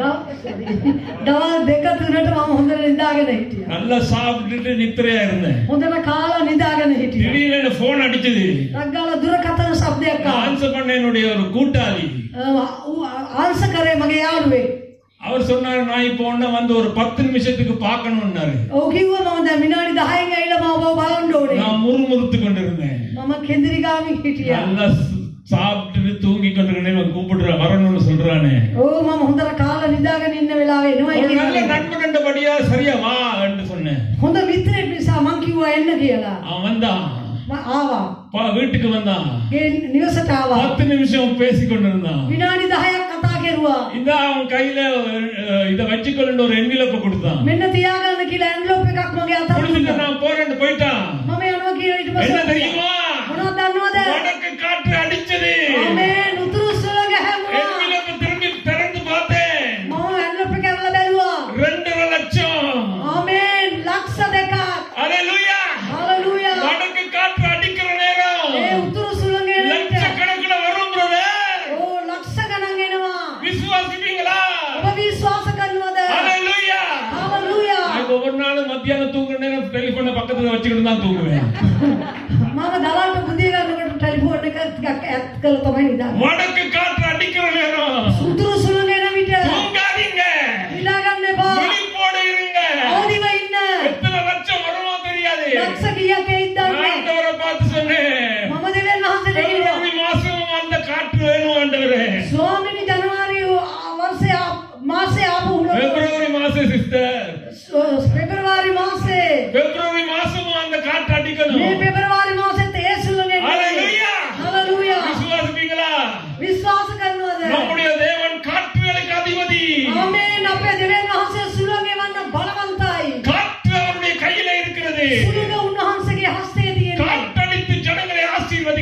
දවල් දෙක තුනට මම හොඳට නිදාගෙන හිටියා. நல்லா சாப்பிட்டுட்டு நித்திரையா இருந்தேன் හොඳට කාලා නිදාගෙන හිටියා. திடீர்னு போன் அடிச்சது රග්ගාල දුරකථන ශබ්දයක් ආවා. ஆன்சர் பண்ண என்னுடைய ஒரு கூட்டாளி ආන්ස කරේ මගේ යාළුවේ. அவர் சொன்னாரு நான் இப்போ ஒண்ணு வந்து ஒரு பத்து நிமிஷத்துக்கு பார்க்கணும்னாரு ඔව් කිව්වා මම දැන් විනාඩි 10න් ඇවිල්ලා මම ඔබ බලන්න ඕනේ. நான் முறுமுறுத்து கொண்டிருந்தேன் මම කෙන්දිරි ගාමින් හිටියා. நல்லா ஸ்- சாப்பிட்டுட்டு தூங்கி கொண்டிருக்கேன் இவன் கூப்பிடுறான் வரணும்னு சொல்றானே ඔව් මම හොඳට කාලා නිදාගෙන ඉන්න වෙලාවේ එනවයි ஒரு நல்ல කියලා. நண்பன் கண்டபடியா சரியா வா என்று சொன்னேன் හොඳ මිත්‍රයෙක් නිසා මං කිව්වා එන්න කියලා. அவன் வந்தான் මම ආවා. பா- வீட்டுக்கு வந்தான் ගේ නිවසට ආවා. பத்து நிமிஷம் பேசி கொண்டிருந்தான் විනාඩි 10ක් කතා කෙරුවා. இந்த அவன் கையில அஹ், இத வச்சுக்கொண்டு ஒரு என்விலப்ப கொடுத்தான் මෙන්න තියාගන්න කියලා ඇන්ලෝප් එකක් මගේ අතට கொடுத்துட்டு දුන්නා. நான் போறேன்னு போயிட்டான் මම යනවා කියලා ඊට என்ன පස්සේ தெரியுமா මොනවද දන්නවද? வடக்கு காற்று அடிச்சது ආමේන් උතුරු සුළඟ හැමුවා. என்விலப்ப திரும்பி திறந்து பார்த்தேன் මම ඇන්ලෝප් එක අරලා බැලුවා. ரெண்டரை லட்சம் ආමේන් ලක්ෂ දෙකක්. அலையலூயா හalleluya. வடக்கு காற்று அடிக்கிற நேரம் ඒ උතුරු සුළඟ එන විට லட்சக்கணக்கில் வரும் பிரதர் ඕ ලක්ෂ ගණන් එනවා. விசுவாசிப்பீங்களா ඔබ විශ්වාස කරනවද? அலையலூயா හalleluya. நான் ஒவ்வொரு நாளும் மத்தியானம் தூங்குற நேரம் டெலிபோனை பக்கத்துல வச்சுக்கிட்டு தான் தூங்குவேன் මම දවල්ට බුදිය ගන්නකොට ටෙලිෆෝන් එක ටිකක් ඈත් කරලා තමයි නිදාගන්නේ. வடக்கு காற்று அடிக்கிற நேரம் උතුරු සුළඟ එන විට தூங்காதீங்க නිදා ගන්න එපා. விழிப்போட இருங்க අවදිව ඉන්න. எத்தனை லட்சம் வருமோ தெரியாது ලක්ෂ කීයක් එයිද දන්නේ ஆண்டவரை பார்த்து சொன்னேன் මම දෙවියන් වහන්සේට කිව්වා. பிப்ரவரி மாசம் அந்த காற்று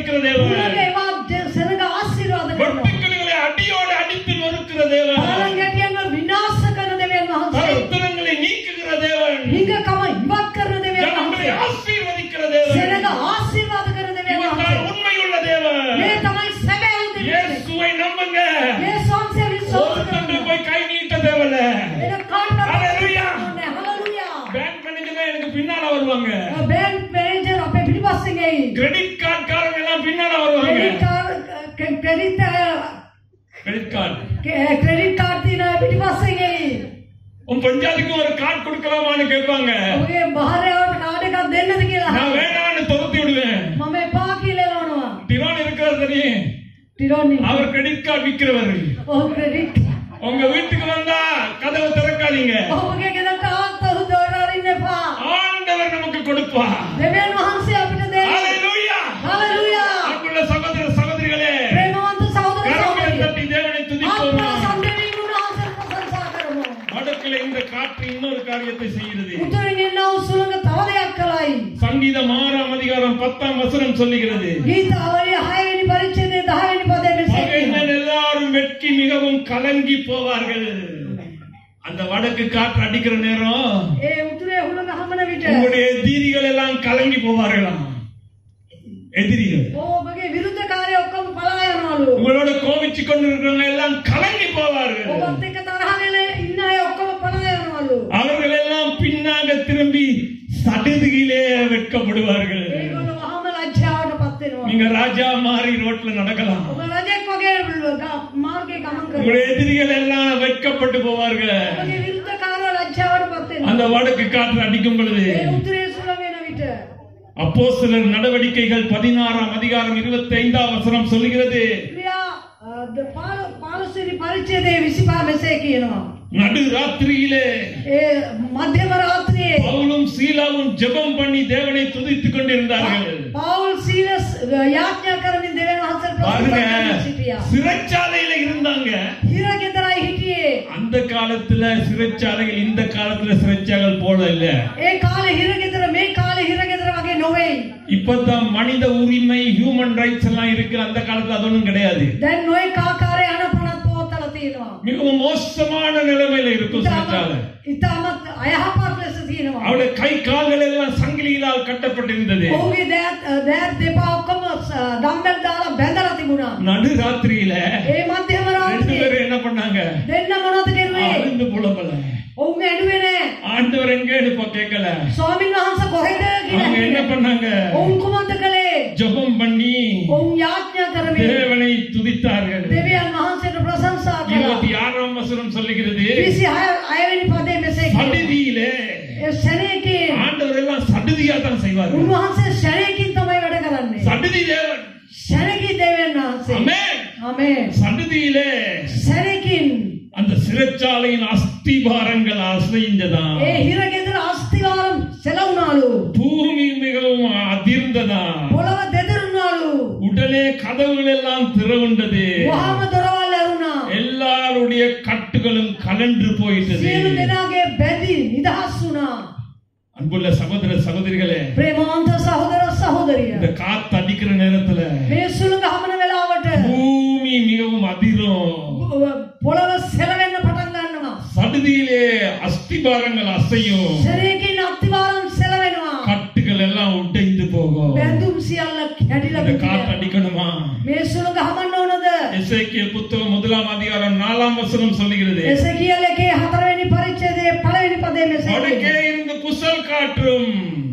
ஆசீர்வதிக்கிற தேவன் උලගේ ඒවා ද- සෙනඟ ආශිර්වාද කරනවා. வெட்டுக்கிளிகளை அடியோடு அடித்து நொறுக்கிற தேவன் පාලන් ගැටියන්ව විනාශ කරන දෙවියන් වහන්සේ. தருத்திரங்களை நீக்குகிற தேவன் හිඟකම ඉවත් කරන දෙවියන් ஜனங்களை වහන්සේ. ஆசீர்வதிக்கிற தேவன் සෙනඟ ආශිර්වාද කරන දෙවියන් இவர் වහන්සේ. தான் உண்மையுள்ள தேவன் මේ තමයි සැබෑ වූ දෙවියන්. இயேசுவை நம்புங்க යේසුස් වහන්සේ විශ්වාස ஒருத்தன்று කරනවා. போய் கை நீட்ட தேவல එන කාටවත් Hallelujah. ඕනේ. හalleluya. பேங்க் மேனேஜர் எனக்கு பின்னால வருவாங்க බෑන්ක් මැනේජර් අපේ පිටිපස්සෙන් එයි. கிரெடிட் கார்டு காரங்க எல்லாம் பின்னால வருவாங்க credit card credit credit card credit card තියෙන අය පිටිපස්සෙන් එයි. உன் பஞ்சாதிக்கு ஒரு கார்டு கொடுக்கலாமான்னு கேட்பாங்க ඔගේ භාර්යාවට කාඩ් එකක් දෙන්නද කියලා. நான் வேணான்னு துரத்தி விடுவேன் මම එපා කියලා එළවනවා. டிரோன் இருக்கிறது தெரியும் ටිරෝනි. அவர் கிரெடிட் கார்டு விக்கிறவர் ඔහු ක්‍රෙඩිට් உங்க வீட்டுக்கு வந்தா கதவை திறக்காதீங்க ඔහුගේ ගෙදරට ආවත් ඔහු දොර අරින්න එපා. ஆண்டவர் நமக்கு கொடுப்பா දෙවියන් වහන්සේ අපිට දෙයි. ஹalleluya හalleluya. அன்புள்ள சகோதர சகோதரிகளே ප්‍රේමවන්ත සහෝදර கரங்களை සහෝදරියෝ. தட்டி தேவனை ආත්ම துதிப்போமா සම්ප්‍රේමී උන්වහන්සේට ප්‍රශංසා කරමු. வடக்கில் இந்த காற்று இன்னொரு காரியத்தை செய்கிறது උතුරින් එන වූ සුළඟ තව දෙයක් කළයි. சங்கீதம் ஆறாம் அதிகாரம் பத்தாம் வசனம் சொல்லுகிறது ගීතාවලිය 6 වෙනි පරිච්ඡේදයේ 10 වෙනි පදයේ මෙසේ කියනවා. பகைஞர் எல்லாரும் வெட்கி மிகவும் கலங்கி போவார்கள் அந்த வடக்கு காற்று அடிக்கிற நேரம் ඒ උතුරේ හුළඟ හමන විට உங்களுடைய எதிரிகள் எல்லாம் கலங்கி போவார்களாம் எதிரிகள் ඔබගේ විරුද්ධකාරයෝ ඔක්කොම පලා යනවලු. உங்களோட கோவிச்சு கொண்டிருக்கிறவங்க எல்லாம் கலங்கி போவார்கள் ඔබත් එක්ක තරහ වෙලා ඉන්න අය ඔක්කොම පලා යනවලු. அவர்கள் எல்லாம் பின்னாக திரும்பி சடுதியிலே வெட்கப்படுவார்கள் ඒගොල්ලෝ වහම ලැජ්ජාවටපත් වෙනවා. நீங்க ராஜா மாறி ரோட்ல நடக்கலாம் ඔබ රජෙක් වගේ ග- මාර්ගයේ ගමන් உங்களுடைய කරනවා. எதிரிகள் எல்லாம் வெட்கப்பட்டு போவார்கள் ඔබගේ විරුද්ධකාරයෝ ලැජ්ජාවටපත් වෙනවා. அந்த வடக்கு காற்று அடிக்கும் பொழுது ඒ උතුරේ සුළඟ වෙන විට அப்போ சிலர் நடவடிக்கைகள் பதினாறாம் அதிகாரம் இருபத்தி ஐந்தாம் வசனம் சொல்லுகிறது ක්‍රියා අ, ද- පාල- පාලොස්වෙනි පරිච්ඡේදයේ 25 මෙසේ කියනවා. நடு ராத்திரியிலே ඒ මධ්‍යම රාත්‍රියේ பவுலும் சீலாவும் ஜெபம் பண்ணி தேவனை துதித்துக் கொண்டிருந்தார்கள் පවුල් සීලස් යාඥා කරමින් දෙවියන් වහන්සේට பாருங்க ප්‍රතිස්ථාප කරමින් සිටියා. சிறைச்சாலையில இருந்தாங்க හිර ගෙදරයි හිටියේ. அந்த காலத்துல சிறைச்சாலைகள் இந்த காலத்துல சிறைச்சாலைகள் போல இல்ல ඒ කාලේ හිර ගෙදර මේ කාලේ හිර ගෙදර වගේ නොවේ. இப்பதான் மனித உரிமை ஹியூமன் ரைட்ஸ் எல்லாம் இருக்கு அந்த காலத்துல அது ஒண்ணும் கிடையாது දැන් නොයෙක් ආකාරයේ අනපනත් පවතල තියෙනවා. மிகவும் மோசமான நிலைமையில இருக்கும் சிறைச்சாலை ඉතාමත් අයහපත් ලෙස තියෙනවා. அவருடைய கை கால்கள் எல்லாம் சங்கிலிகளால் கட்டப்பட்டிருந்தது ඔහුගේ දෑත් දෑත් දෙපා ඔක්කොම ස- දම්බෙල් දාලා බැඳලා තිබුණා. நடு ராத்திரியில ඒ මධ්‍යම ரெண்டு රාත්‍රියේ பேரும் என்ன பண்ணாங்க දෙන්න මොනවද කරුවේ? அழுந்து புலம்பல ඔවුන් ඇඬුවේ නෑ. ஆண்டவர் எங்கேன்னு இப்ப கேட்கல ස්වාමීන් වහන්සේ කොහෙද அவங்க என்ன කියලා. பண்ணாங்க ඔවුන් කුමන්ද කළේ? ஜெபம் பண்ணி ඔවුන් යාඥා කරමින් தேவனை துதித்தார்கள் දෙවියන් වහන්සේට ප්‍රශංසා කළා. இருபத்தி ஆறாம் வசனம் சொல்லுகிறது 26 වෙනි පදයේ මෙසේ කියනවා. சடுதியிலே ඒ ශරීරයේ ஆண்டவர் எல்லாம் சடுதியா தான் செய்வார்கள் උන්වහන්සේ ශරීරකින් තමයි වැඩ කරන්නේ. சடுதி தேவன் ශරීරකී දෙවියන් වහන්සේ. ஆமென் ආමේන්. சடுதியிலே ශරීරකින් அந்த சிறைச்சாலையின் அஸ்திபாரங்கள் அசைந்ததாம் ඒ හිර ගෙදර අස්තිවාරම් සෙලවුණාලු. பூமி மிகவும் அதிர்ந்ததா පොළව දෙදරුණාලු. உடனே கதவுகள் எல்லாம் திறவுண்டது වහාම දොරවල් ඇරුණා. எல்லாருடைய கட்டுகளும் கலன்று போயிட்டது සියලු දෙනාගේ බැඳි නිදහස් වුණා. அன்புள்ள சகோதர சகோதரிகளே ප්‍රේමවන්ත සහෝදර සහෝදරිය. இந்த காத்து அடிக்கிற நேரத்துல මේ සුළඟ හමන වෙලාවට பூமி மிகவும் அதிரும் පොළව සෙලවෙන්න පටන් ගන්නවා. சடுதியிலே அஸ்திபாரங்கள் அசையும் ශරීරකින් අත්තිවාරම් සෙලවෙනවා. கட்டுகள் எல்லாம் உடைந்து போகும் බැඳුම් සියල්ල කැඩිලා இந்த காத்து පිටිලා. அடிக்கணுமா මේ සුළඟ හමන්න ඕනද? எசேக்கியேல் புத்தகம் முதலாம் அதிகாரம் நாலாம் வசனம் சொல்லுகிறது එසකියල් එකේ හතරවෙනි පරිච්ඡේදයේ පළවෙනි පදයේ මෙසේ வடக்கே කියනවා. இருந்து புசல் காற்றும்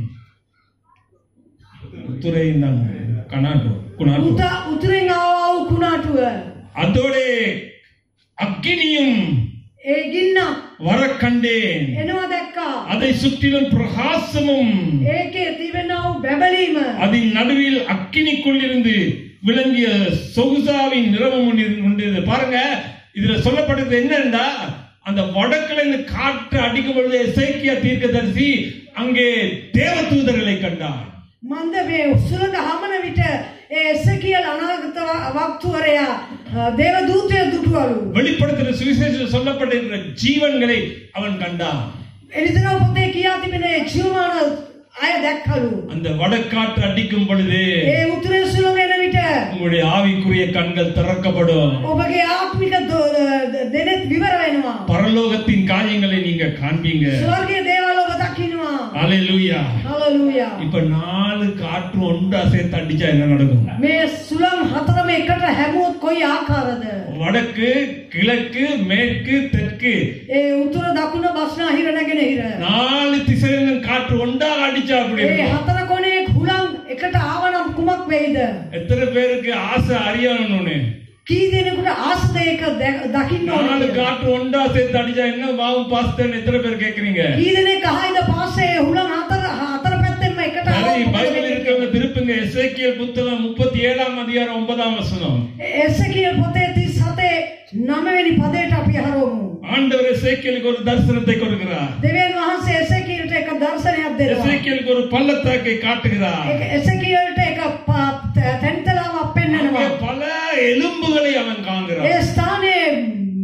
துறை கனாட்டு குணாட்டு උත උතුරෙන් ආවා වූ කුණාටුව. அதோடே அக்கினியும் ඒ ගින්න வர கண்டேன் එනවා දැක්කා. அதை சுற்றிலும் பிரகாசமும் ඒකේ තිබෙනා වූ බැබලීම. அதன் நடுவில் அக்கினிக்குள் இருந்து விளங்கிய சொகுசாவின் நிறமும் ஒன்று உண்டு பாருங்க இதுல சொல்லப்படுறது என்னன்னா அந்த வடக்குல இருந்து காற்று அடிக்கும் பொழுது எசேக்கியா தீர்க்கதரிசி அங்கே தேவதூதர்களை கண்டார் මන්ද මේ සුළඟ හමන විට ඒ එසකියල් අනාගත වක්තුවරයා දේව දූතය දුටුවලු. வெளிப்படுத்துகிற சுவிசேஷத்தில் சொல்லப்பட்டிருக்கிற ஜீவன்களை அவன் கண்டான் එලිසනව පොතේ කියා තිබෙන ඒ ජීවමාන අය දැක්කලු. அந்த வடக்காற்று அடிக்கும் பொழுது ඒ උතුරේ සුළඟ එන විට உங்களுடைய ஆவிக்குரிய கண்கள் திறக்கப்படும் ඔබගේ ආත්මික දො- ද- දෙනෙත් විවර වෙනවා. பரலோகத்தின் காரியங்களை நீங்க காண்பீங்க ස්වර්ගයේ දේවල් ඔබ දකින්නවා. Hallelujah hallelujah. இப்ப நாலு காற்று ஒன்றா சேர்த்து அடிச்சா என்ன நடக்கும் මේ සුළං හතරම එකට හැමුවොත් කොයි ආකාරද? வடக்கு கிழக்கு மேற்கு தெற்கு ඒ උතුර දකුණ බස්නාහිර නැගෙනහිර. நாலு திசையிலும் காற்று ஒன்றா அடிச்சா அப்படி ඒ இருக்கும் හතර කොනේ හුලං එකට ආවනම් කුමක් වෙයිද? எத்தனை பேருக்கு ஆசை அறியணும்னு කී දෙනෙකුට ආසද ඒක දැක- දකින්න நாலு ඕනේ? காற்று ஒன்றா சேர்த்து அடிச்சா என்ன வாவும் பாஸ்தேன்னு எத்தனை பேர் கேக்குறீங்க කී දෙනෙක් අහයිද පාසේ හුලං හතර හතර පැත්තෙන්ම එකට சரி ආවොත් பைபிள் මොකද இருக்கவங்க වෙන්නේ? திருப்புங்க எசேக்கியல் புத்தகம் முப்பத்தி ஏழாம் அதிகாரம் ஒன்பதாம் வசனம் එසකියල් පොතේ 37 නවවෙනි පදයට අපි හරවමු. ஆண்டவர் எசேக்கியலுக்கு ஒரு தரிசனத்தை கொடுக்கிறார் දෙවියන් වහන්සේ එසකියල්ට එක දර්ශනයක් දෙනවා. எசேக்கியலுக்கு ஒரு பள்ளத்தாக்கை காட்டுகிறார் ඒක එසකියල්ට එක ප- ත- තැන්තලාවක් පෙන්වනවා. அங்கே பல எலும்புகளை அவன் காண்கிறான் ඒ ස්ථානයේ ම,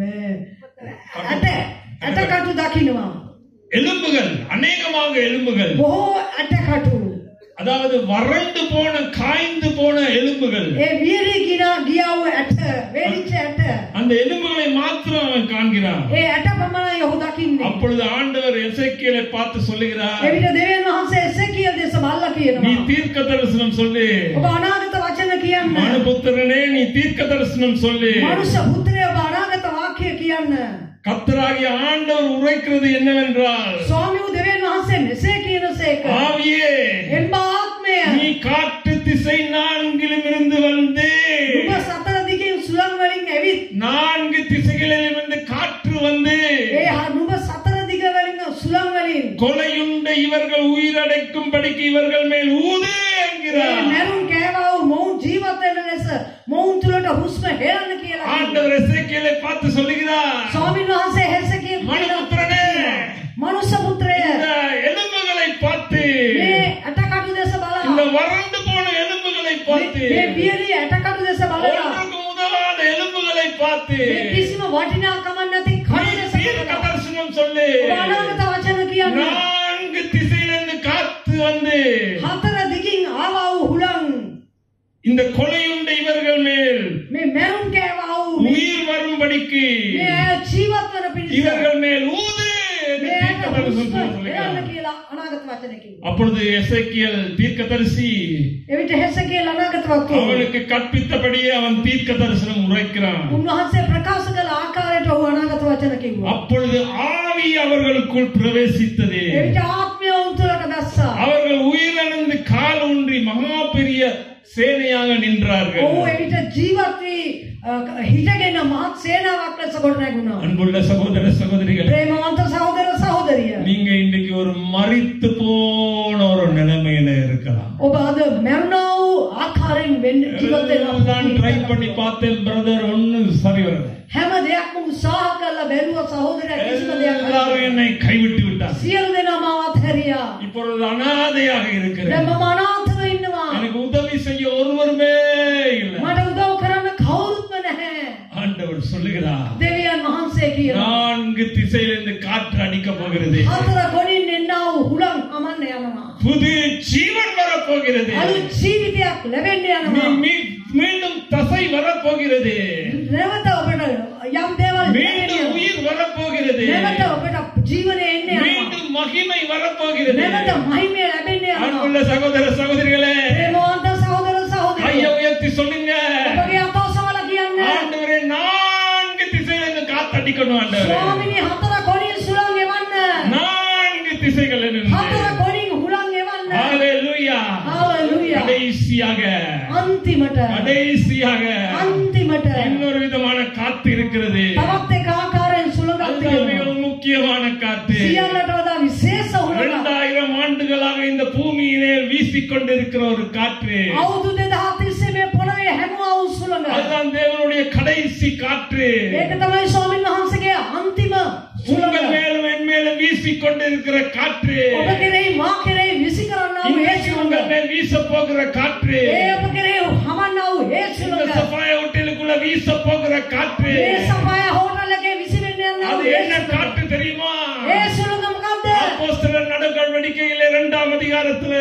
ඇට ඇටකටු දකින්නවා. எலும்புகள் அநேகமாக எலும்புகள் බොහෝ ඇටකටු. அதாவது வறண்டு போன காய்ந்து போன எலும்புகள் ඒ වියලි ගිනා ගියා වූ ඇට, වේලිච්ච ඇට. அந்த எலும்புகளை மாத்திரம் அவன் காண்கிறான் ඒ ඇට පමණයි ඔහු දකින්නේ. அப்பொழுது ஆண்டவர் எசேக்கியலை பார்த்து சொல்லுகிறார் එවිට දෙවියන් වහන්සේ එසකියල් දෙස බලලා நீ කියනවා. தீர்க்க தரிசனம் சொல்லு ඔබ අනාගත වචන කියන්න. மனுபுத்திரனே நீ தீர்க்க தரிசனம் சொல்லு මනුෂ්‍ය පුත්‍රය ඔබ අනාගත වාක්‍ය කියන්න. கத்தராகிய ஆண்டவர் உரைக்கிறது என்னவென்றால் ස්වාමී වූ දෙවියන් වහන්සේ මෙසේ කියනසේක. ஆவியே එම්බ ආත්මය நீ காற்று திசை நான்கிலும் இருந்து வந்து ඔබ සතර දිගින් සුළං වලින් ඇවිත් நான்கு திசைகளிலும் இருந்து காற்று வந்து ඒ හ- නුඹ සතර දිග වලින් සුළං වලින් கொலையுண்ட இவர்கள் உயிரடைக்கும்படிக்கு இவர்கள் மேல் ஊது ඒ என்கிறார் මැරුම් කෑවා වූ මොවුන් ජීවත් වෙන ලෙස මොවුන් තුළට හුස්ම හෙළන්න කියලා. කිව්වා. ஆண்டவர் எசேக்கியேலை பார்த்து சொல்லுகிறார் ස්වාමීන් වහන්සේ හෙසකිය மனுபுத்திரனே මනුෂ්‍ය පුත්‍රය இந்த எலும்புகளை பார்த்து මේ ඇටකටු දෙස இந்த බලලා வறண்டு போன எலும்புகளை பார்த்து මේ වියලි ඇටකටු දෙස බලලා ஒன்றுக்கு உதவாத எலும்புகளை பார்த்து මේ කිසිම වටිනාකමක් නැති කඩ நீ දෙස தீர்க்க බලලා தரிசனம் சொல்லு ඔබ අනාගත වචන කියන්න. நான்கு திசையிலிருந்து காத்து வந்து හතර දිගින් ආවා වූ හුලං இந்த கொலையுண்ட இவர்கள் மேல் මේ මැරුම් කෑවා වූ உயிர் வரும்படிக்கு මේ අය ජීවත් වන පිණිස இவர்கள் மேல் ஊது என்று මේ தீர்க்க අයට தரிசனம் හුස්ම හෙළන්න சொல்லுகிறார். කියලා අනාගත වචන කිව්වා. அப்பொழுது எசேக்கியேல் தீர்க்கதரிசி එවිට හෙසකියල් අනාගත වක්තෝ அவனுக்கு கற்பித்தபடியே அவன் தீர்க்க தரிசனம் உரைக்கிறான் උන්වහන්සේ ප්‍රකාශ කළ ආකාරයට ඔහු අනාගත වචන කිව්වා. அப்பொழுது ஆவி அவர்களுக்குள் பிரவேசித்தது එවිට ආත්මය උන් තුළට දැස්සා. அவர்கள் உயிரிழந்து கால் ஊன்றி மகா பெரிய சேனையாக நின்றார்கள் ඔහු එවිට ජීවත් වී අ, හිටගෙන මහත් සේනාවක් ලෙස ගොඩනැගුණා. அன்புள்ள சகோதர சகோதரிகள் ප්‍රේමවන්ත සහෝදර සහෝදරිය. நீங்க இன்னைக்கு ஒரு மறித்து போன ஒரு நிலைமையில இருக்கலாம் ඔබ අද මැරුණා වූ ආකාරයෙන් වෙන්න ජීවත් எல்லாம் ட்ரை වෙනවා. பண்ணி பார்த்தேன் பிரதர் ஒண்ணும் சரி வரல හැම දෙයක්ම උත්සාහ කරලා බැලුවා සහෝදරයා කිසිම දෙයක් எல்லாரும் නැහැ. என்னை கைவிட்டு விட்டார் සියලු දෙනා මාව අත්හැරියා. இப்பொழுது அனாதையாக දැන් இருக்கிறேன் මම අනාථව ඉන්නවා. எனக்கு உதவி செய்ய ஒருவருமே இல்லை මට උදව් කරන්න කවුරුත්ම නැහැ. ஆண்டவர் சொல்லுகிறார் දෙවියන් වහන්සේ කියනවා. நான்கு திசையிலிருந்து காற்று அடிக்க போகிறது හතර ගොඩින් එන්නා වූ හුලං අමන්න යනවා. புது ஜீவன் வரப்போகிறது අලුත් ජීවිතයක් ලැබෙන්න மீ- යනවා. மீ- மீண்டும் தசை வரப்போகிறது නැවත ඔබට යම් දේවල් மீண்டும் ලැබෙන්න உயிர் வரப்போகிறது නැවත ඔබට ජීවනය එන්න යනවා. மீண்டும் மகிமை வரப்போகிறது නැවත මහිමය ලැබෙන්න යනවා. அன்புள்ள சகோதர சகோதரிகளே ප්‍රේමවන්ත සහෝදර கையை සහෝදරිය. உயர்த்தி சொல்லுங்க ඔබගේ අතෝසවල කියන්න. ஆண்டவரே நான்கு திசையிலிருந்து காத்தடிக்கணும் ஆண்டவரே ස්වාමිනී හතර කොණින් සුළං එවන්න. நான்கு திசைகளிலிருந்து හතර කොණින් හුලං එවන්න. ஹalleluya හalleluya. கடைசியாக අන්තිමට கடைசியாக අන්තිමට இன்னொரு விதமான காத்து இருக்கிறது තවත් එක ආකාරයෙන් සුළඟක් அதுதான் තියෙනවා. மிகவும் முக்கியமான காத்து සියල්ලට වඩා විශේෂ හුලඟක්. இரண்டாயிரம் ஆண்டுகளாக இந்த பூமியிலே வீசிக்கொண்டிருக்கிற ஒரு காற்று අවුරුදු 2000 තිස්සේ මේ පොළවේ හැමුවා වූ සුළඟ. அதுதான் தேவனுடைய கடைசி காற்று ඒක තමයි ස්වාමීන් වහන්සේගේ අන්තිම உங்கள் සුළඟ. மேலும் என் மேலும் வீசிக்கொண்டிருக்கிற காற்று ඔබ කෙරෙහි මා කෙරෙහි විසි කරන්නා වූ ඒ இன்னைக்கு සුළඟ. உங்கள் மேல் வீச போகிற காற்று ඒ ඔබ කෙරෙහි හමන්නා වූ ඒ இந்த සුළඟ. சபாய ஹோட்டலுக்குள்ள வீச போகிற காற்று මේ සපය හෝටල් එකේ විසි වෙන්න යනවා அது වූ ඒ என்ன සුළඟ. காற்று தெரியுமா ඒ සුළඟ මොකක්ද? அப்போஸ்தலர் நடவடிக்கையில் இரண்டாம் அதிகாரத்துல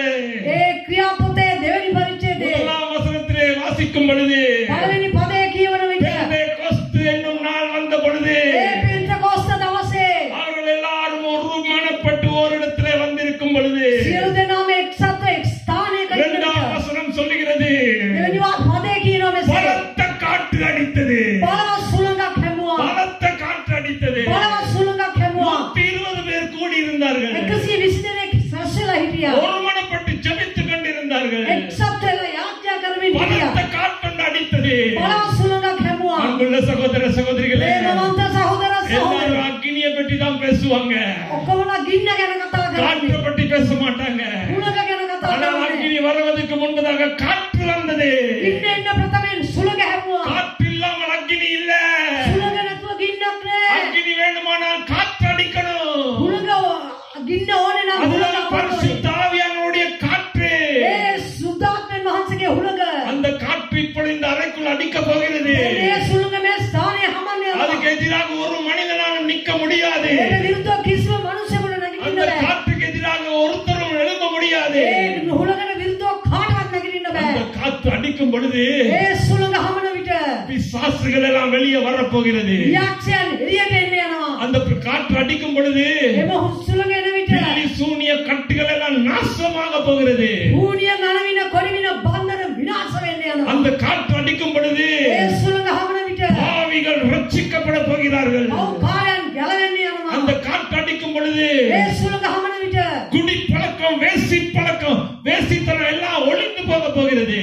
இருக்கும் பொழுது පළවෙනි පදය කියවන විට பெந்தேகோஸ்து என்னும் நாள் வந்த பொழுது ඒ පෙන්තකොස්ත දවසේ அவர்கள் எல்லாரும் ஒருமனப்பட்டு ஓரிடத்திலே வந்திருக்கும் பொழுது සියලු දෙනාම එක්සත්ව එක් ස්ථානයක இரண்டாம் ඉන්නට வசனம் சொல்லுகிறது දෙවනිවා පදය කියනවා මෙසේ பலத்த காற்று அடித்தது බලවත් සුළඟක් හැමුවා பலத்த காற்று அடித்தது බලවත් සුළඟක් හැමුවා நூத்தி இருபது பேர் கூடி இருந்தார்கள் 120 දෙනෙක් සැස්සලා හිටියා ஒருமனப்பட்டு ஜெபித்துக் கொண்டிருந்தார்கள் එක්සත් වෙලා යාඥා කරමින් பலத்த හිටියා காற்று அடித்தது බලවත් සුළඟක් හැමුවා அன்புள்ள சகோதர சகோதரிகளே ප්‍රේමවන්ත සහෝදර எல்லாரும் සහෝදරයෝ அக்கினியை பற்றி தான் பேசுவாங்க ඔක්කොම ගින්න ගැන කතා காற்றை කරන්නේ பற்றி பேச மாட்டாங்க උණක ගැන කතා ஆனால் කරන්නේ அக்கினி வருவதற்கு முன்பதாக காற்று வந்தது ගින්න එන්න ප්‍රථමයෙන් සුළඟ හැමුවා காற்று இல்லாமல் அக்கினி இல்ல සුළඟ නැතුව ගින්නක් නෑ அக்கினி வேண்டுமானால் காற்று அடிக்கணும் උණක ගින්න ඕනේ නම් උණක அதுதான் අවශ්‍යයි. பரிசுத்த ஆவியானவருடைய காற்று ඒ සුද්ධාත්මයන් වහන්සේගේ උණක அந்த காற்று இப்பொழுது இந்த அறைக்குள் அடிக்க போகிறது මේ සුළඟ මේ ස්ථානයේ හමන්නේ அதுக்கு எதிராக ஒரு மனிதனால் நிற்க முடியாது ඒට විරුද්ධව කිසිම මනුස්සයෙකුට නැගිටින්න அந்த බෑ காற்றுக்கு எதிராக ஒருத்தரும் எழும்ப முடியாது ඒ හුලකට විරුද්ධව කාටවත් නැගිටින්න அந்த බෑ காற்று அடிக்கும் பொழுது ඒ සුළඟ හමන විට பிசாசுகள் எல்லாம் வெளியே வரப்போகிறது යක්ෂයන් එළියට එන්න යනවා அந்த காற்று அடிக்கும் பொழுது එම සුළඟ එන විට பில்லி சூனிய கட்டுகள் எல்லாம் நாசமாக போகிறது භූනිය නනවින කොඩිවින බන්ධන විනාශ වෙන්න යනවා அந்த காற்று அடிக்கும் பொழுது ඒ සුළඟ හමන විට பாவிகள் ரட்சிக்கப்பட போகிறார்கள் පෞකාරයන් ගැලවෙන්න යනවා அந்த காற்று அடிக்கும் பொழுது ඒ සුළඟ හමන විට குடி பழக்கம் வேசி பழக்கம் வேசித்தனம் எல்லாம் ஒளிந்து போக போகிறது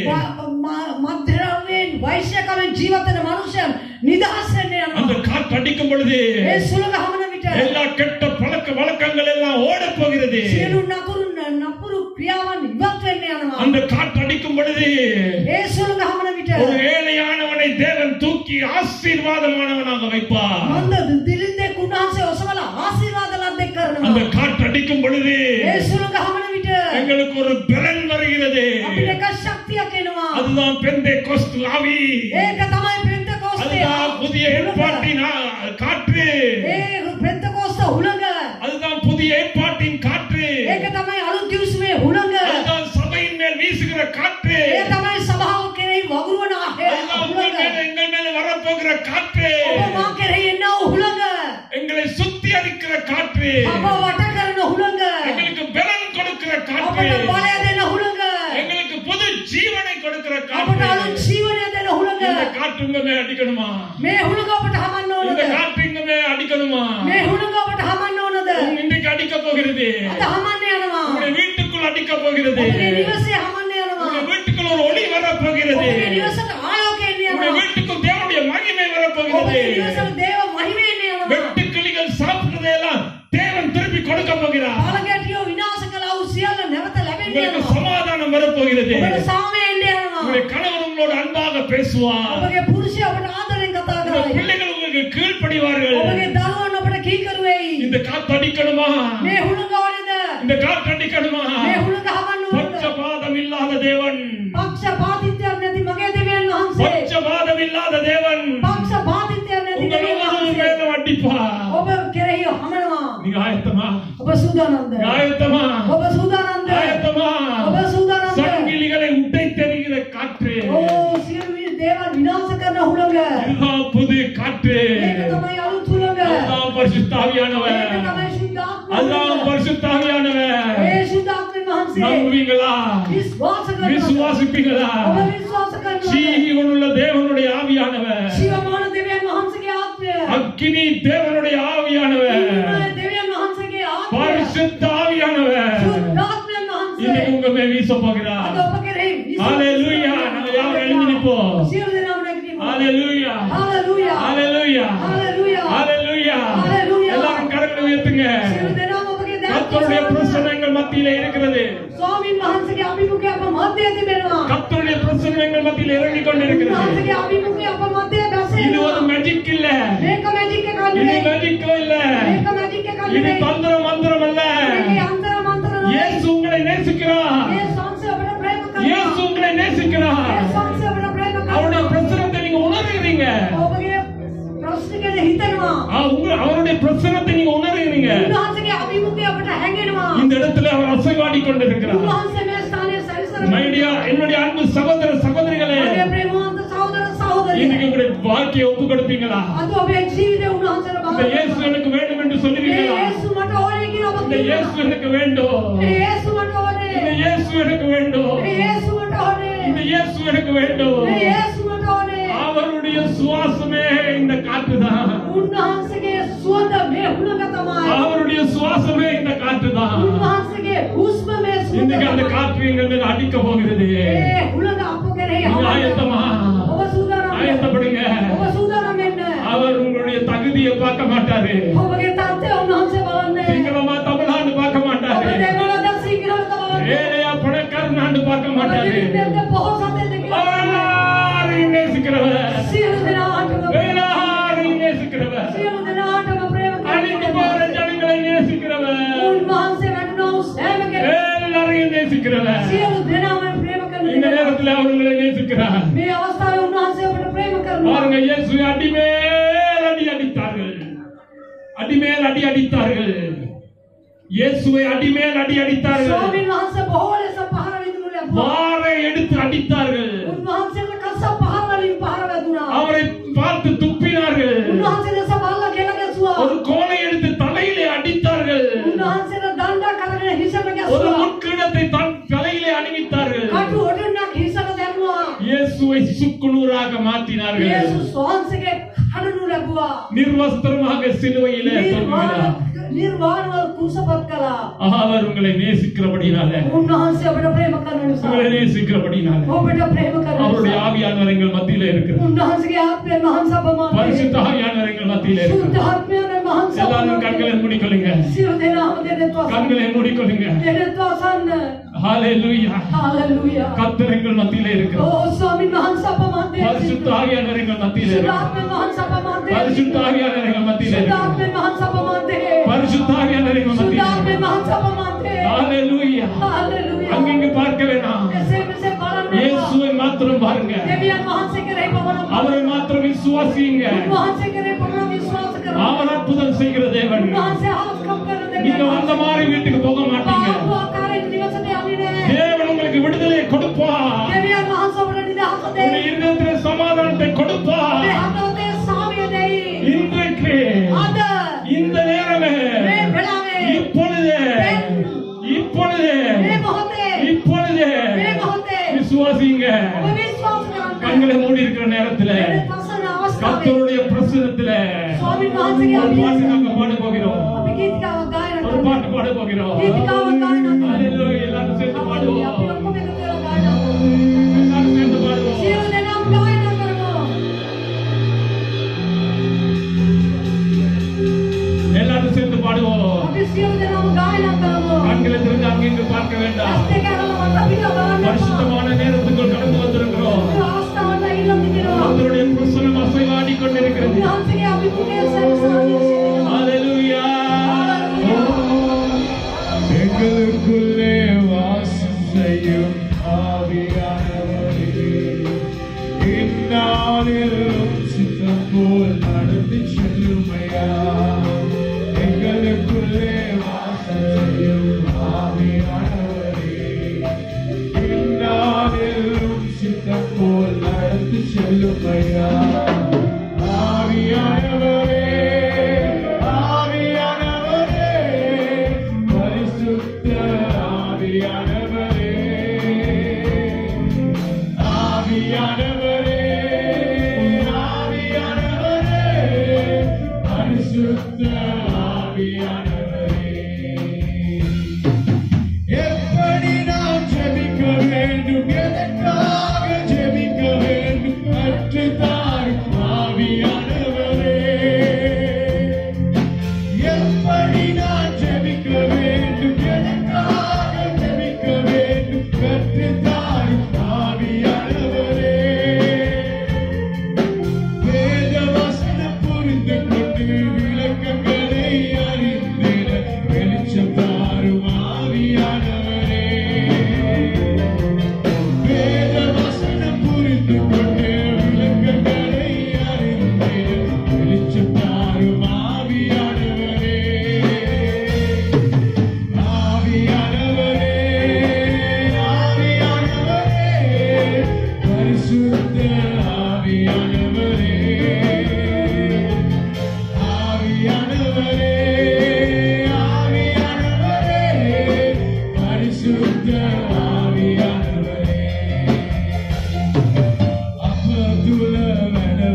මධ්‍යරාවෙන් වෛශ්‍යකමෙන් ජීවතන මනුෂ්‍යයන් නිදහස් වෙන්න அந்த යනවා காற்று அடிக்கும் பொழுது ඒ සුළඟ හමන විට எல்லா கெட்ட பழக்க வழக்கங்கள் எல்லாம் ஓட போகிறது සියලු නකුරු නපුරු ක්‍රියාවන් ඉවත් වෙන්න යනවා அந்த காற்று அடிக்கும் பொழுது ඒ සුළඟ හමන විට ஒரு ஏழையானவனை தேவன் தூக்கி ஆசீர்வாதமானவனாக வைப்பார் මන්ද දිලින්දෙක් උන්වහන්සේ ඔසවල ආශිර්වාද ලද්දෙක් அந்த කරනවා காற்று அடிக்கும் பொழுது ඒ සුළඟ හමන විට எங்களுக்கு ஒரு பலன் வருகிறது අපිට එක ශක්තියක් එනවා அதுதான் பெந்தை கோஸ்து ஆவி ඒක තමයි පෙන්තකෝස්තේ அதுதான் புதிய ஏற்பாட்டின் ஆ- காற்று ඒ පෙන්තකෝස්ත හුළඟ அதுதான் புதிய ஏற்பாட்டின் காற்று ඒක තමයි අලුත් දිවුසුමේ හුළඟ அதுதான் சபையின் மேல் வீசுகிற காற்று ඒ තමයි සභාව කෙරෙහි වගුරුවන அதுதான் உங்கள் மேல හුළඟ எங்கள் மேல வரப்போகிற காற்று ඔබ මා කෙරෙහි එන්නා වූ හුළඟ எங்களை சுத்தி அடிக்கிற காற்று අප වට කරන හුළඟ எங்களுக்கு பலன் கொடுக்கிற காற்று අපට බලය දෙන හුළඟ எங்களுக்கு புது ஜீவனை கொடுக்கிற අපට காற்று අලුත් ජීවනය දෙන හුළඟ இந்த காற்று உங்க மேல அடிக்கணுமா මේ හුළඟ අපට හමන්න இந்த ඕනද காற்று இங்க மேல அடிக்கணுமா මේ හුළඟ අපට හමන්න ඕනද உங்க இன்றைக்கு அடிக்க போகிறது අද හමන්න යනවා உங்களுடைய வீட்டுக்குள் அடிக்க போகிறது ඔබගේ නිවසේ හමන්න යනවා உங்களுடைய வீட்டுக்குள் ஒரு ஒளி வர போகிறது ඔබගේ නිවසට ආලෝකය එන්න உங்களுடைய යනවා வீட்டுக்குள் தேவனுடைய மகிமை வர போகிறது ඔබගේ නිවසට දේව මහිමය එන්න යනවා வெட்டுக்கிளிகள் சாப்பிட்டதையெல்லாம் தேவன் திருப்பி கொடுக்க போகிறார் පාලකැටියෝ විනාශ කළා වූ සියල්ල නැවත ලැබෙන්න உங்களுக்கு යනවා சமாதானம் வரப்போகிறது ඔබට සාමය එන්න යනවා உங்களுடைய கணவர் உங்களோடு அன்பாக பேசுவார் ඔබගේ පුරුෂය ඔබට ආදරෙන් කතා உங்கள் කරයි பிள்ளைகள் உங்களுக்கு கீழ்ப்படிவார்கள் ඔබගේ දරුවන් ඔබට කීකරු වෙයි இந்த காத்து அடிக்கணுமா මේ හුළඟ ඕනේද இந்த காற்று அடிக்கணுமா මේ හුළඟ හමන්න ඕනද பட்சபாதம் இல்லாத தேவன் පක්ෂ පාතිත්‍යයක් නැති මගේ දෙවියන් වහන්සේ பட்சபாதம் இல்லாத தேவன் පක්ෂ පාතිත්‍යයක් නැති உங்கள் දෙවියන් ஒவ்வொரு වහන්සේ மேலும் அடிப்பார் ඔබ කෙරෙහි හමනවා நீங்க ஆயத்தமா ඔබ සූදානම්ද நீங்க ஆயத்தமா ඔබ සූදානම්ද ஆயத்தமா ඔබ සූදානම්ද சங்கிலிகளை உடை தெரிகிற காற்று ඕ සියලු වි- දේවල් විනාශ කරන හුළඟ இதுதான் புது காற்று ඒක තමයි අලුත් හුළඟ அதுதான் பரிசுத்தாவியானவர் ඒක තමයි ශුද්ධාත්ම அதுதான் හුළඟ. பரிசுத்தாவியானவர் ඒ ශුද්ධාත්මයන් වහන්සේ நம்புவீங்களா විශ්වාස කරනවා விசுவாசிப்பீங்களா ඔබ විශ්වාස කරනවා ஜீவனுள்ள தேவனுடைய ஆவியானவர் ශිවමාන දෙවියන් වහන්සේගේ ආත්මය அக்கினி தேவனுடைய ஆவியானவர் දෙවියන් වහන්සේගේ ආත්මය பரிசுத்த ஆவியானவர் ශුද්ධාත්මයන් වහන්සේ இன்னைக்கு உங்க மேல் வீச போகிறார் අද ඔබ කෙරෙහි විශ්වාස ஹalleluya நாங்க யாரும் எழுந்து நிப்போம் සියලු දෙනාම නැගිටිමු ஹalleluya හalleluya ஹalleluya හalleluya ஹalleluya Hallelujah. எல்லாரும் கரங்களை உயர்த்துங்க සියලු දෙනාම ඔබගේ கர்த்தருடைய දැක්ක பிரசன்னங்கள் மத்தியில இருக்கிறது ස්වාමීන් වහන්සේගේ අභිමුඛය අප මැදේ තිබෙනවා கர்த்தருடைய பிரசன்னங்கள் மத்தியில இறங்கிக் கொண்டிருக்கிறது උන්වහන්සේගේ අභිමුඛය අප මැදේ இது ஒரு දැසෙනවා மேஜிக் இல்ல මේක මැජික් එකක් இது නෙවෙයි மேஜிக்கும் இல்ல මේක මැජික් එකක් இது නෙවෙයි தந்திரம் மந்திரம் அல்ல මේකේ අන්තර මන්තර නෙවෙයි இயேசு உங்களை நேசிக்கிறார் මේ සංසය අපට ප්‍රේම இயேசு කරනවා உங்களை நேசிக்கிறார் මේ සංසය අපට ප්‍රේම அவருடைய කරනවා பிரசனத்தை நீங்க உணர்கிறீங்க ඔබගේ ප්‍රශ්න ගැන හිතනවා ஆ, உங்க- அவருடைய பிரசனத்தை நீங்க உணர்கிறீங்க උන්වහන්සේගේ අභිමුඛය අපට හැඟෙනවා இந்த இடத்துல அவர் அசைவாடி கொண்டிருக்கிறார் උන්වහන්සේ මේ ස්ථානයේ සැරිසරනවා மைடியா என்னுடைய அன்பு சகோதர சகோதரிகளே මගේ ප්‍රේමවන්ත வாழ்க்கையை ஒப்பு கொடுப்பீங்களா අද ඔබේ ජීවිතය උන්වහන්සේට இந்த இயேசு බාර எனக்கு வேண்டும் என்று මේ சொல்லுவீங்களா යේසු මට ඕනේ කියලා ඔබ இந்த இயேசு කියනවා. எனக்கு வேண்டும் මේ යේසු මට ඕනේ. இந்த இயேசு எனக்கு வேண்டும் මේ යේසු මට ඕනේ. இந்த இயேசு எனக்கு வேண்டும் මේ යේසු මට ඕනේ. அவருடைய சுவாசமே இந்த காற்றுதான் උන්වහන්සේගේ සුවඳ මේ හුලඟ තමයි. அவருடைய சுவாசமே இந்த காற்றுதான் උන්වහන්සේගේ හුස්ම මේ සුවඳ இன்னைக்கு அந்த තමයි. காற்று எங்கள் மேல் அடிக்க போகிறது ඒ හුලඟ අප කෙරෙහි நீங்க අවදිනවා. ஆயத்தமா ඔබ සූදානම් වෙන්න. ஆயத்தப்படுங்க ඔබ සූදානම් වෙන්න. அவர் உங்களுடைய தகுதியை பார்க்க மாட்டாரு ඔබගේ தත්ත්වය උන්වහන්සේ බලන්නේ. சிங்களமா தமிழ்நாடு பார்க்க ඔබ மாட்டாரு දෙමළද සිංහලද බලන්නේ. ஏழையா பணக்காரனாண்டு பார்க்க ඔබ மாட்டாரு දිවිදෙන්ද පොහොසතෙන්ද කියලා. அவர் எல்லாரையும் நேசிக்கிறவர் සියලු දෙනාටම எல்லாரையும் நேசிக்கிறவர் සියලු දෙනාටම ප්‍රේම அழிந்து போற ஜனங்களை நேசிக்கிறவர் උන්වහන්සේ වැටුණා වූ සෑම කෙනෙක් எல்லாரையும் நேசிக்கிறவர் සියලු දෙනාම ප්‍රේම කරන இந்த දෙනා. நேரத்தில் அவர்களை நேசிக்கிறார் මේ අවස්ථාවේ උන්වහන්සේ ඔබට ප්‍රේම කරනවා. பாருங்க இயேசு அடிமேல் அடி அடித்தார்கள் அடிமேல் அடி அடித்தார்கள் இயேசுவை அடிமேல் அடி அடித்தார்கள் ස්වාමීන් වහන්සේ බොහෝ ලෙස පහර විදුණු ලැබුවා. வாரை எடுத்து அடித்தார்கள் උන්වහන්සේට කස පහර වලින් පහර වැදුනා. அவரை பார்த்து துப்பினார்கள் උන්වහන්සේ දෙස බලලා ගෙල ගැසුවා. ஒரு கோலை எடுத்து தலையிலே அடித்தார்கள் උන්වහන්සේට දණ්ඩක් අරගෙන හිසට ஒரு ගැසුවා. முட்கிடத்தை தன் தலையிலே அணிவித்தார்கள் කටු ඔඩුන්නක් හිසට දැම්මා. இயேசுவை சுக்குநூறாக மாற்றினார்கள் යේසුස් වහන්සේගේ කඩනු ලැබුවා. நிர்வஸ்திரமாக சிலுவையிலே නිර්වාණ தொங்குகிறார். නිර්වාණවල කුසපත් කළා. அவர் உங்களை நேசிக்கிறபடினால උන්වහන්සේ අපට ප්‍රේම කරන නිසා. உங்களை நேசிக்கிறபடினால ඔබට ප්‍රේම කරන அவருடைய නිසා. ஆவியானவர் எங்கள் மத்தியில இருக்கிறார் උන්වහන්සේගේ ආත්මය මහන්ස අප මාතේ. பரிசுத்த ஆவியானவர் எங்கள் மத்தியில සුද්ධ இருக்கிறார் ආත්මය මහන්ස අප எல்லாரும் මාතේ. கண்களை மூடிக்கொள்ளுங்க සියලු දෙනාම දෙනෙත් වසන්න. கண்களை மூடிக்கொள்ளுங்க දෙනෙත් වසන්න. ஹalleluya හාලෙලූයා. கர்த்தர் எங்கள் மத்தியில இருக்கிறார் ඕ ස්වාමීන් වහන්සේ අප මාතේ. பரிசுத்த ஆவியானவர் எங்கள் மத்தியில සුද්ධ இருக்கிறார் ආත්මය මහන්ස අප මාතේ. பரிசுத்த ஆவியானவர் எங்கள் மத்தியில සුද්ධ இருக்கிறார் ආත්මය මහන්ස අප මාතේ. பரிசுத்த ஆவியானவர் எங்கள் සුද්ධ மத்தியில ආත්මය இருக்கிறார் මහන්ස අප මාතේ. ஹalleluya හාලෙලූයා. அங்கிங்கு பார்க்க வேணாம் එසේ මෙසේ බලන්න එපා. இயேசுவை மாத்திரம் பாருங்க දෙවියන් වහන්සේ කෙරෙහි පමණක් அவரை மாத்திரம் விசுவாசியுங்க උන්වහන්සේ කෙරෙහි පමණක් විශ්වාස කරන්න. அவர் அற்புதம் செய்கிற தேவன் උන්වහන්සේ හවස්කම් කරන நீங்க දෙවියන් வந்த மாதிரி வீட்டுக்கு போக மாட்டீங்க ආපු ආකාරයෙන් නිවසට යන්නේ නැහැ. தேவன் உங்களுக்கு விடுதலையை கொடுப்பா දෙවියන් වහන්සේ ඔබට නිදහස உங்க දෙයි. இருதயத்திலே சமாதானத்தை கொடுப்பா මේ හදවතේ සාමිය දෙයි. இன்றைக்கு අද இந்த நேரமே මේ වෙලාවේ இப்பொழுது இப்பொழுது මේ මොහොතේ இப்பொழுது මේ මොහොතේ விசுவாசிங்க ඔබ විශ්වාස කරන්න. கண்களை மூடி இருக்கிற நேரத்துல මේ පසන අවස්ථාවේ கர்த்தருடைய பிரசனத்துல ස්වාමீන් වහන්සේගේ ஒரு பாட்டு අභිෂේකය நாங்க பாட போகிறோம் අපි ගීතිකාවක් ගායනා ஒரு කරමු. பாட்டு பாட போகிறோம் ගීතිකාවක් ගායනා කරමු. Hallelujah. எல்லாரும் சேர்ந்து අපි பாடுவோம் ඔක්කොම එකතු වෙලා ගායනා කරමු. எல்லாரும் சேர்ந்து பாடுவோம் සියලු දෙනාම ගායනා කරමු. எல்லாரும் சேர்ந்து பாடுவோம் අපි සියලු දෙනාම ගායනා කරමු. கண்களை திறந்து அங்கிங்கு பார்க்க வேண்டாம் ඇස් දෙක අරලා මට පිට බලන්න එපා. பரிசுத்தமான நேரத்துக்குள் கடந்து வந்திருக்கிறோம் මේ අවස්ථාවට ඉල්ලම් දිනවා. கர்த்தருடைய பிரசனம் அசைவாடி கொண்டிருக்கிறது උන්වහන්සේගේ අභිමුඛය සැරසාදී සිටිනවා. ஹalleluya எங்களுக்குள்ளே வாசம் செய்யும் ஆவியானவரே இந்நாளிலும் சித்தம் போல் நடந்து செல்லுமையா எங்களுக்குள்ளே வாசம் செய்யும் ஆவியானவரே இந்நாளிலும் சித்தம் போல் நடந்து செல்லுமையா ஆவியானவரே ஆவியானவரே பரிசுத்த ஆவியானவரே ஆவியானவரே ஆவியானவரே பரிசுத்த ஆவியானவரே எப்படி நான் ஜெபிக்க வேண்டும் எதற்காக ஜெபிக்க வேண்டும் கற்றுத்தாரும் ஆவியானவரே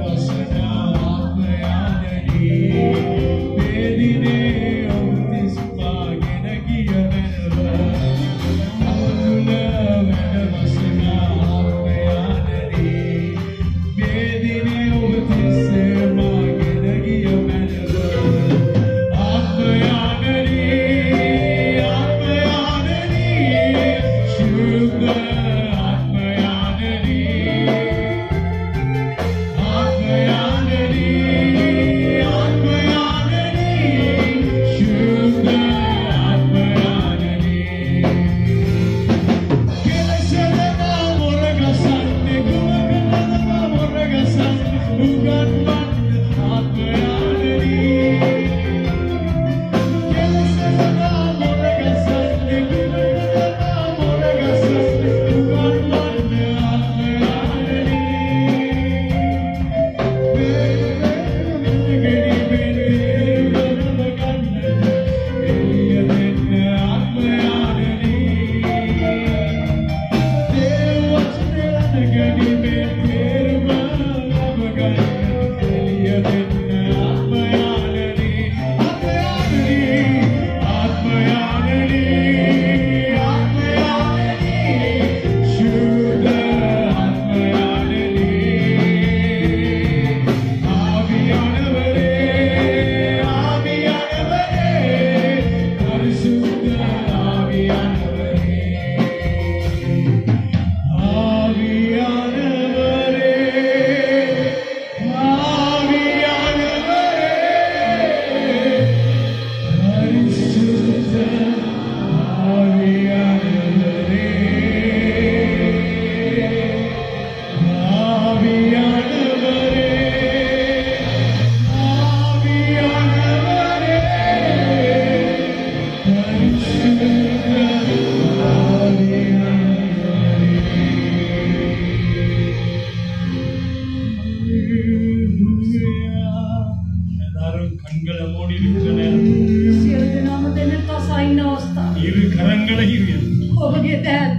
எல்லாரும் கண்களை மூடி இருக்கிற நேரம் සියලු දෙනාම දෙනෙත් අසා ඉන්න අවස්ථාව. இரு கரங்களையும் ඔබගේ දෑත්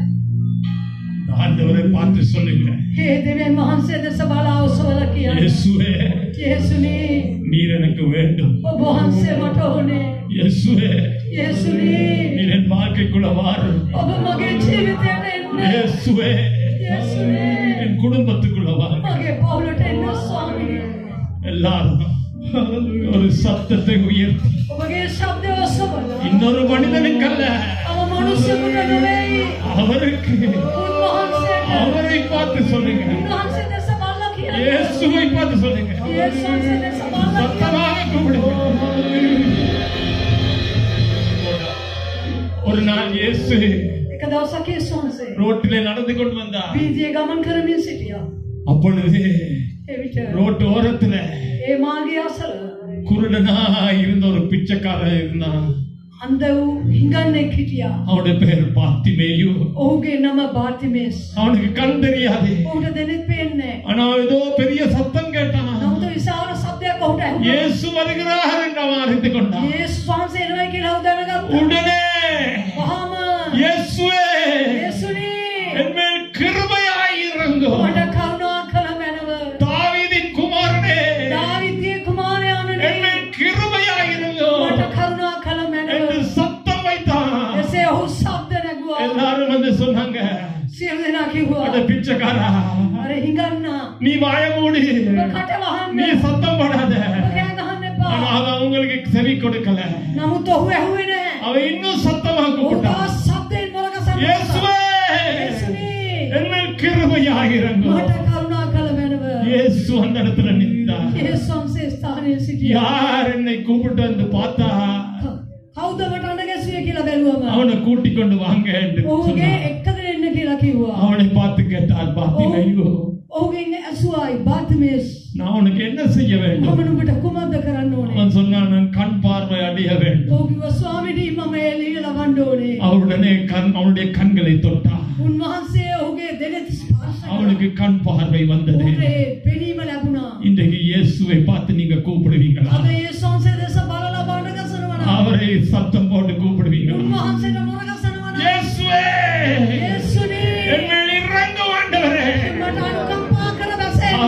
இந்த ஆண்டவரை பார்த்து சொல்லுங்க ඒ දෙවියන් වහන්සේ දෙස බලා ඔසවල කියන්න. இயேசுவே යේසුනි நீர் எனக்கு வேண்டும் ඔබ වහන්සේ මට ඕනේ. இயேசுவே යේසුනි நீர் என் வாழ்க்கைக்குள்ள வாரும் ඔබ මගේ ජීවිතයට එන්න. இயேசுவே යේසුනේ என் குடும்பத்துக்குள்ள வாரும் මගේ පවුලට එන්න ස්වාමීනි. எல்லாரும் ஒரு சத்தத்தை உயர்த்தி ඔබගේ ශබ්දය ඔසවල. இன்னொரு மனிதனுக்கல்ல අම මනුස්සයෙකුට නෙවෙයි. அவருக்கு උන්වහන්සේට. அவரை பார்த்து சொல்லுங்க උන්වහන්සේ දෙස බලලා කියන්න. இயேசுவை பார்த்து சொல்லுங்க යේසුස් වහන්සේ දෙස බලලා කියන්න. சத்தமாக கூப்பிடுங்க ஒரு நாள் இயேசு එක දවසක් යේසුස් වහන්සේ ரோட்டிலே நடந்து கொண்டு வந்தார் වීදියේ ගමන් කරමින් සිටියා. அப்பொழுது එවිට ரோட்டு ஓரத்துல ඒ මාර්ගය අසල குருடனா இருந்த ஒரு பிச்சைக்காரன் இருந்தான் අන්ධ වූ හිඟන්නෙක් හිටියා. அவனுடைய பேர் பாத்திமேயு ඔහුගේ නම බාතිමේස්. அவனுக்கு கண் தெரியாது ඔහුට දෙනෙත් පේන්නේ නැහැ. ஆனா ஏதோ பெரிய சத்தம் கேட்டான் නමුත් විශාල සද්දයක් ඔහුට ඇහුණා. இயேசு வருகிறார் என்று அவன் அறிந்து கொண்டான் යේසුස් වහන්සේ එනවා කියලා ඔහු දැනගත්තා. உடனே වහාම இயேசுவே යේසුනි என் மேல் கிருபையாய் இறங்கும் මට කරුණා කළ මැනව. தாவீதின் குமாரனே දාවිද්ගේ කුමාරයාණනි என் மேல் கிருபையாய் இறங்கும் මට කරුණා කළ என்று මැනව. சத்தம் வைத்தான் එසේ ඔහු ශබ්ද නැගුවා. எல்லாரும் வந்து சொன்னாங்க සියලු දෙනා කිව්වා. அட பிச்சைக்காரா අර හිඟන්නා. நீ வாய மூடி ඔබ කට நீ වහන්න. சத்தம் போடாத ඔබ කෑ ගහන්න ஆனா එපා. அவன் அவங்களுக்கு செவி கொடுக்கல නමුත් ඔහු ඇහුවේ නැහැ. அவன் இன்னும் சத்தமா ඔහු கூப்பிட்டான் තවත් ශබ්දයෙන් මොරකසන්න. இயேசுவே යේසුනි என் மேல் கிருபையாய் இறங்கும் මට කරුණා කළ මැනව. இயேசு அந்த இடத்துல நின்றார் යේසුස් වහන්සේ ස්ථානයේ සිටියා. யார் என்னை கூப்பிட்டு வந்து பார்த்தா කවුද මට අඬ ගැසුවේ කියලා බැලුවම அவனை கூட்டிக் கொண்டு வாங்க என்று ඔහුගේ சொன்னார். එක්කගෙන එන්න කියලා කිව්වා. அவனை பார்த்து கேட்டார் பாத்திமையோ ඔහුගෙන් ඇසුවායි බාතිමේස් நான் உனக்கு என்ன செய்ய வேண்டும் මම නුඹට කුමක්ද කරන්න ඕනේ? அவன் சொன்னான் நான் கண் பார்வை அடைய வேண்டும் ඔහු කිව්වා ස්වාමීනි මම එළිය ලවන්න ඕනේ. அவருடனே கண் அவனுடைய கண்களை தொட்டார் උන්වහන්සේ ඔහුගේ දෙනෙත් ස්පර්ශ කළා. அவனுக்கு கண் பார்வை வந்தது ඔහුට ඒ පෙනීම ලැබුණා. இன்றைக்கு இயேசுவை பார்த்து நீங்க கூப்பிடுவீங்களா අද යේසුස් වහන්සේ දෙස බලලා බාඩ ගසනවා නම් அவரை சத்தம் போட்டு கூப்பிடுவீங்களா උන්වහන්සේට මොර ගසනවා නම් இயேசுவே යේසුනි என் மேல் இறங்கும் ஆண்டவரே මට අනුකම්පා කර බැසේ. அவர் உங்களை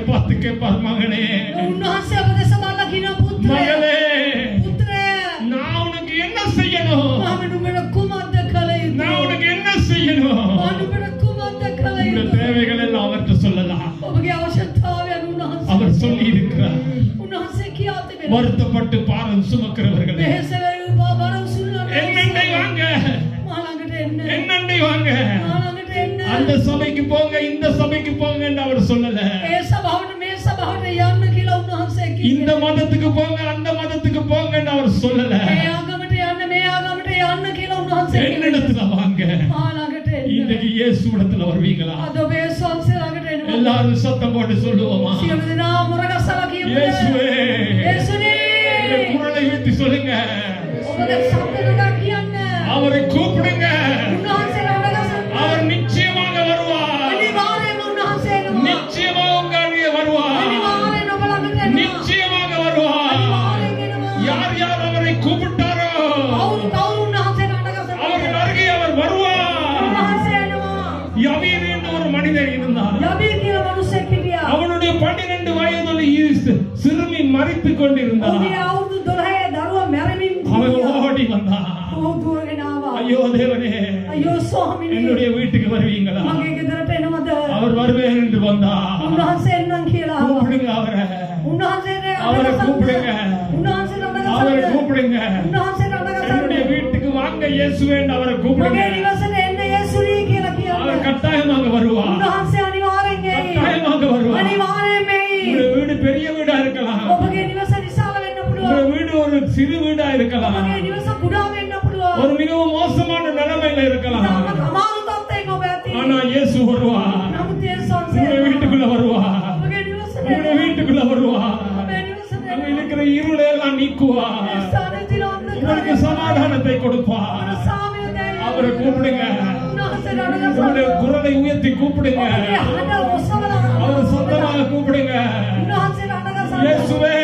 பார்த்து கேட்பார் மகனே උන්වහන්සේ අප දෙස බලලා කියන පුත්‍රය மகளே පුත්‍රය நான் உனக்கு என்ன செய்யணும் මම නුඹට කුමක්ද කළ நான் යුතුද உனக்கு என்ன செய்யணும் මම නුඹට කුමක්ද කළ உங்க යුතුද தேவைகள் எல்லாம் அவர்கிட்ட சொல்லலாம் ඔබගේ අවශ්‍යතාවයන් උන්වහන්සේ அவர் சொல்லி இருக்கிறார் උන්වහන්සේ කියා තිබෙනවා வருத்தப்பட்டு பாரம் சுமக்கிறவர்களே වෙහෙසවරු බර උසුලන என்னண்டை வாங்க මා ළඟට එන්න என்னண்டை வாங்க මා ළඟට එන්න அந்த சபைக்கு போங்க இந்த சபைக்கு போங்கன்னு அவர் சொல்லல ඒ සභාවට මේ සභාවට යන්න කියලා උන්වහන්සේ இந்த කිව්වා மதத்துக்கு போங்க அந்த மதத்துக்கு போங்கன்னு அவர் சொல்லல මේ ආගමට යන්න මේ ආගමට යන්න කියලා උන්වහන්සේ කිව්වා என்னிடத்துல வாங்க මා ළඟට එන්න இன்னைக்கு இயேசு இடத்துல வருவீங்களா අද ඔබ ඒ ස්වාමීන් ළඟට එනවා எல்லாரும் சத்தம் போட்டு சொல்லுவோமா සියලු දෙනා මුරගස්සලා කියමුද இயேசுவே යේසුනේ இந்த குரலை வைத்து சொல்லுங்க ඔබගේ ශබ්දනක කියන්න அவரை கூப்பிடுங்க උන්වහන්සේ ළඟට அவர் நிச்சயமாக வருவார் අනිවාර්යයෙන්ම උන්වහන්සේ එනවා நிச்சயமாக உங்க அருகே வருவார் අනිවාර්යයෙන්ම ඔබ ළඟට එනවා நிச்சயமாக வருவார் අනිවාර්යෙන් එනවා யார் யார் அவரை கூப்பிட்டாரோ කවුරු කවුරු උන්වහන්සේ ළඟට அவர்கள் அருகே அவர் வருவார் උන්වහන්සේ එනවා யவீர் என்று ஒரு மனிதன் இருந்தார் යබී කියලා මිනිසෙක් හිටියා அவனுடைய பன்னிரண்டு வயதில் ஈஸ்- சிறுமி மறித்துக் கொண்டிருந்தார் ඔහුගේ අවුරුදු 12 දරුවා මැරෙමින් அவன் හිටියා. ஓடி வந்தான் ඔහු දුවගෙන ආවා ஐயோ தேவனே අයියෝ ස්වාමීනි என்னுடைய வீட்டுக்கு வருவீங்களா මගේ ගෙදරට එනවද அவர் வருவேன் என்று வந்தார் උන්වහන්සේ එන්නම් කියලා ආවා கூப்பிடுங்க அவரை උන්වහන්සේ அவரை கூப்பிடுங்க. උන්වහන්සේ ළඟට அவரை සම්ද. கூப்பிடுங்க උන්වහන්සේ ළඟට என்னுடைய සම්ද. வீட்டுக்கு வாங்க இயேசுவேன் அவரை கூப்பிடுங்க මගේ නිවසට එන්න යේසුනි කියලා அவர் කියන්න கட்டாயமாக வருவார் උන්වහන්සේ අනිවාර්යෙන් එයි கட்டாயமாக வருவார் අනිවාර්යෙන් එයි உங்களுடைய வீடு பெரிய வீடா இருக்கலாம் ඔබගේ නිවස විශාල වෙන්න உங்களுடைய පුළුවන් வீடு ஒரு சிறு வீடா இருக்கலாம் ඔබගේ නිවස කුඩා වෙන්න පුළුවන් ஒரு மிகவும் மோசமான நிலைமையில இருக்கலாம் තාමත් අමාරු තත්ත්වයක ඔබ ඇති ஆனா இயேசு வருவார் නමුත් ඒ உங்களுடைய සංසය வீட்டுக்குள்ள வருவார் ඔබගේ නිවසට உங்களுடைய එනවා. வீட்டுக்குள்ள வருவார் ඔබේ නිවසට அங்க එනවා. இருக்கிற இருளை எல்லாம் நீக்குவார் ඒ ස්ථානයේ තියෙන உங்களுக்கு අන්ධකාරය சமாதானத்தை கொடுப்பார் සාමය දෙයි. அவரை கூப்பிடுங்க උන්වහන්සේ ළඟට உங்களுடைய සම්ද. குரலை உயர்த்தி கூப்பிடுங்க ඔබගේ හඬ ඔසවලා அவர் சத்தமாக கூப்பிடுங்க උන්වහන්සේ ළඟට සම්ද. இயேசுவே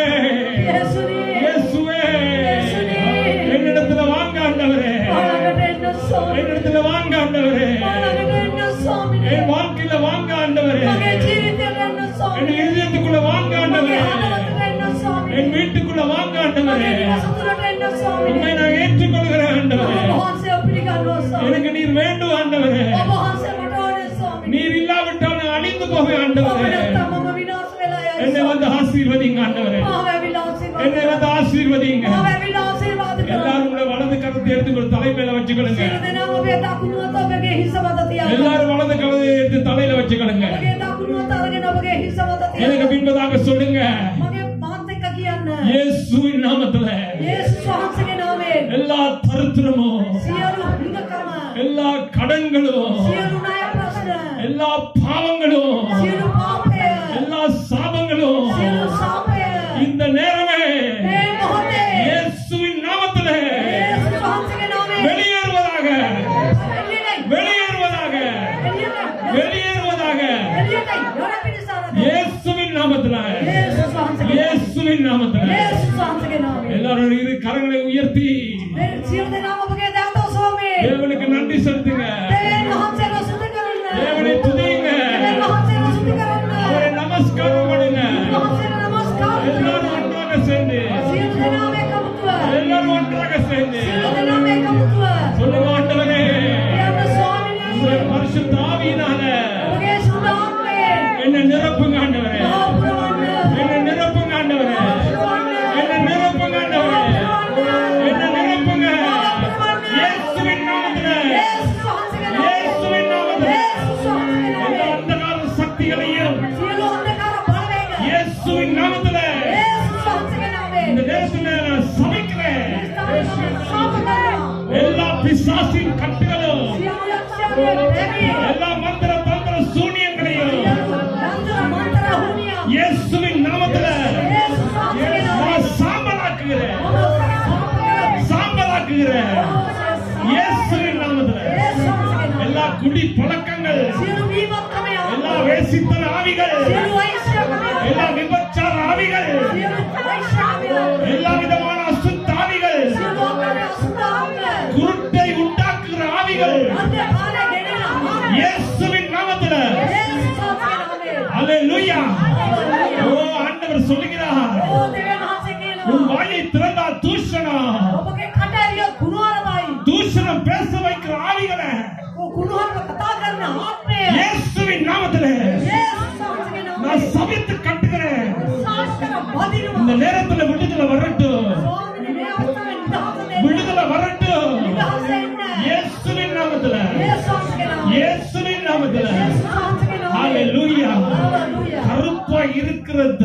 යේසුනි இயேசுவே இயேசுவே. என்னிடத்துல வாங்க ஆண்டவரே මා ළඟට එන්න ස්වාමී. என்னிடத்துல வாங்க ஆண்டவரே මා ළඟට එන්න ස්වාමීනි. என் வாழ்க்கையில வாங்க ஆண்டவரே මගේ ජීවිතයට එන්න என் ස්වාමීනි. இதயத்துக்குள்ள வாங்க මගේ ஆண்டவரே හදවතට එන්න ස්වාමීනි. என் வீட்டுக்குள்ள வாங்க ஆண்டவரே මගේ නිවස තුළට එන්න ස්වාමීනි. உண்மை நான் ஏற்றுக்கொள்கிறேன் ஆண்டவரே ඔබ වහන්සේව පිළිගන්නවා ස්වාමීනි. எனக்கு நீர் வேண்டும் ஆண்டவரே ඔබ වහන්සේ මට ඕනේ ස්වාමීනි. நீர் இல்லாவிட்டால் நான் அழிந்து போவேன் ඔබ ஆண்டவரே නැත්තම් මම විනාශ වෙලා යයි என்னை வந்து ஆசீர்வதிங்க ஆண்டவரே මාව ඇවිල්ලා ආශිර්වාද என்னை வந்து ஆசீர்வதிங்க මාව ඇවිල්ලා ආශිර්වාද කරන්න. எல்லாரும் உங்களை வலது கருத்தை எடுத்து உங்கள் தலைமையில வச்சுக்கொள்ளுங்க සියලු දෙනාම ඔබේ දකුණු අත ඔබගේ හිස මත තියාගන්න. எல்லாரும் வலது கருத்தை எடுத்து தலையில வச்சுக்கொள்ளுங்க ඔබගේ දකුණු අත අරගෙන ඔබගේ හිස මත எனக்கு තියාගන්න. பின்பதாக சொல்லுங்க මගේ මාත් එක්ක කියන්න. இயேசுவின் நாமத்துல යේසුස් වහන්සේගේ නාමයෙන් எல்லா தருத்திரமும் සියලු හිඟකම, எல்லா கடன்களும் සියලු ණය ප්‍රශ්න, எல்லா பாவங்களும் සියලු පාපය, எல்லா சாபங்களும் සියලු ශාපය இந்த நேரமே මේ මොහොතේ இயேசுவின் நாமத்திலே යේසුස් වහන්සේගේ නාමයෙන් வெளியேறுவதாக එළියට வெளியேறுவதாக එළියට வெளியேறுவதாக එළියට යොර පිණිසාරද இயேசுவின் நாமத்தில යේසුස් වහන්සේගේ இயேசுவின் நாமத்தில යේසුස් වහන්සේගේ නාමයෙන් எல்லாரும் இரு கரங்களை உயர்த்தி මේ සියලු දෙනාම ඔබගේ දෑත ඔසවමින් தேவனுக்கு நன்றி செலுத்துங்க දෙවියන් වහන්සේව ස්තුති කරන්න தேவனை துதியுங்க දෙවියන් වහන්සේව ස්තුති කරන්න அவரை நமஸ்காரம் பண்ணுங்க වහන්සේට නමස්කාර எல்லாரும் කරන්න ஒன்றாக சேர்ந்து සියලු දෙනාම එකමුතුව எல்லாரும் ஒன்றாக சேர்ந்து සියලු දෙනාම එකමුතුව சொல்லுங்க ஆண்டவரே යන්න ස්වාමීනි உங்களுடைய பரிசுத்த ஆவியினால ඔබගේ සුදාත්මයෙන් என்னை நிரப்புங்க ஆண்டவரே මහපුරවන්න என்னை நிரப்புங்க ஆண்டவரே என்னை நிரப்புங்க ஆண்டவரே என்னை நிரப்புங்க இயேசுவின் நாமத்திலே යේසුස් වහන්සේගේ නාමයෙන් இயேசுவின் நாமத்திலே යේසුස් වහන්සේගේ எல்லா නාමයෙන් அந்தகார சக்திகளையும் සියලු අන්ධකාර බලවේග இயேசுவின் நாமத்திலே යේසුස් වහන්සේගේ இந்த නාමයෙන් நேரத்தில் நான் சமைக்கிறேன் ශාප කරනවා எல்லா பிசாசின் கட்டுகளும் සියලු යක්ෂයන්ගේ දෙවි எல்லா மந்திர தந்திர சூனியங்களையும் යන්ත්‍ර මන්ත්‍ර හුනියා இயேசுவின் நாமத்திலே යේසුස් වහන්සේගේ නාමයෙන් நான் சாம்பலாக்குகிறேன் ඔබ சாம்பலாக்குகிறேன் இயேசுவின் நாமத்திலே යේසුස් වහන්සේගේ எல்லா குடி பழக்கங்கள் සියලු වීමක්කමය எல்லா வேசித்தன ஆவிகள் සියලු වෛශ්‍යකමය எல்லா விபச்சார ஆவிகள் සියලු වෛශ්‍යකමය எல்லா விதமான அசுத்த ஆவிகள் සියලු ආකාරයේ අසුභාවය குருட்டை உண்டாக்குகிற ஆவிகள் අන්ධකාරය ගෙනෙන ආකාරය இயேசுவின் நாமத்திலே යේසුස් වහන්සේගේ නාමයෙන් அல்லேலூயா හalleluya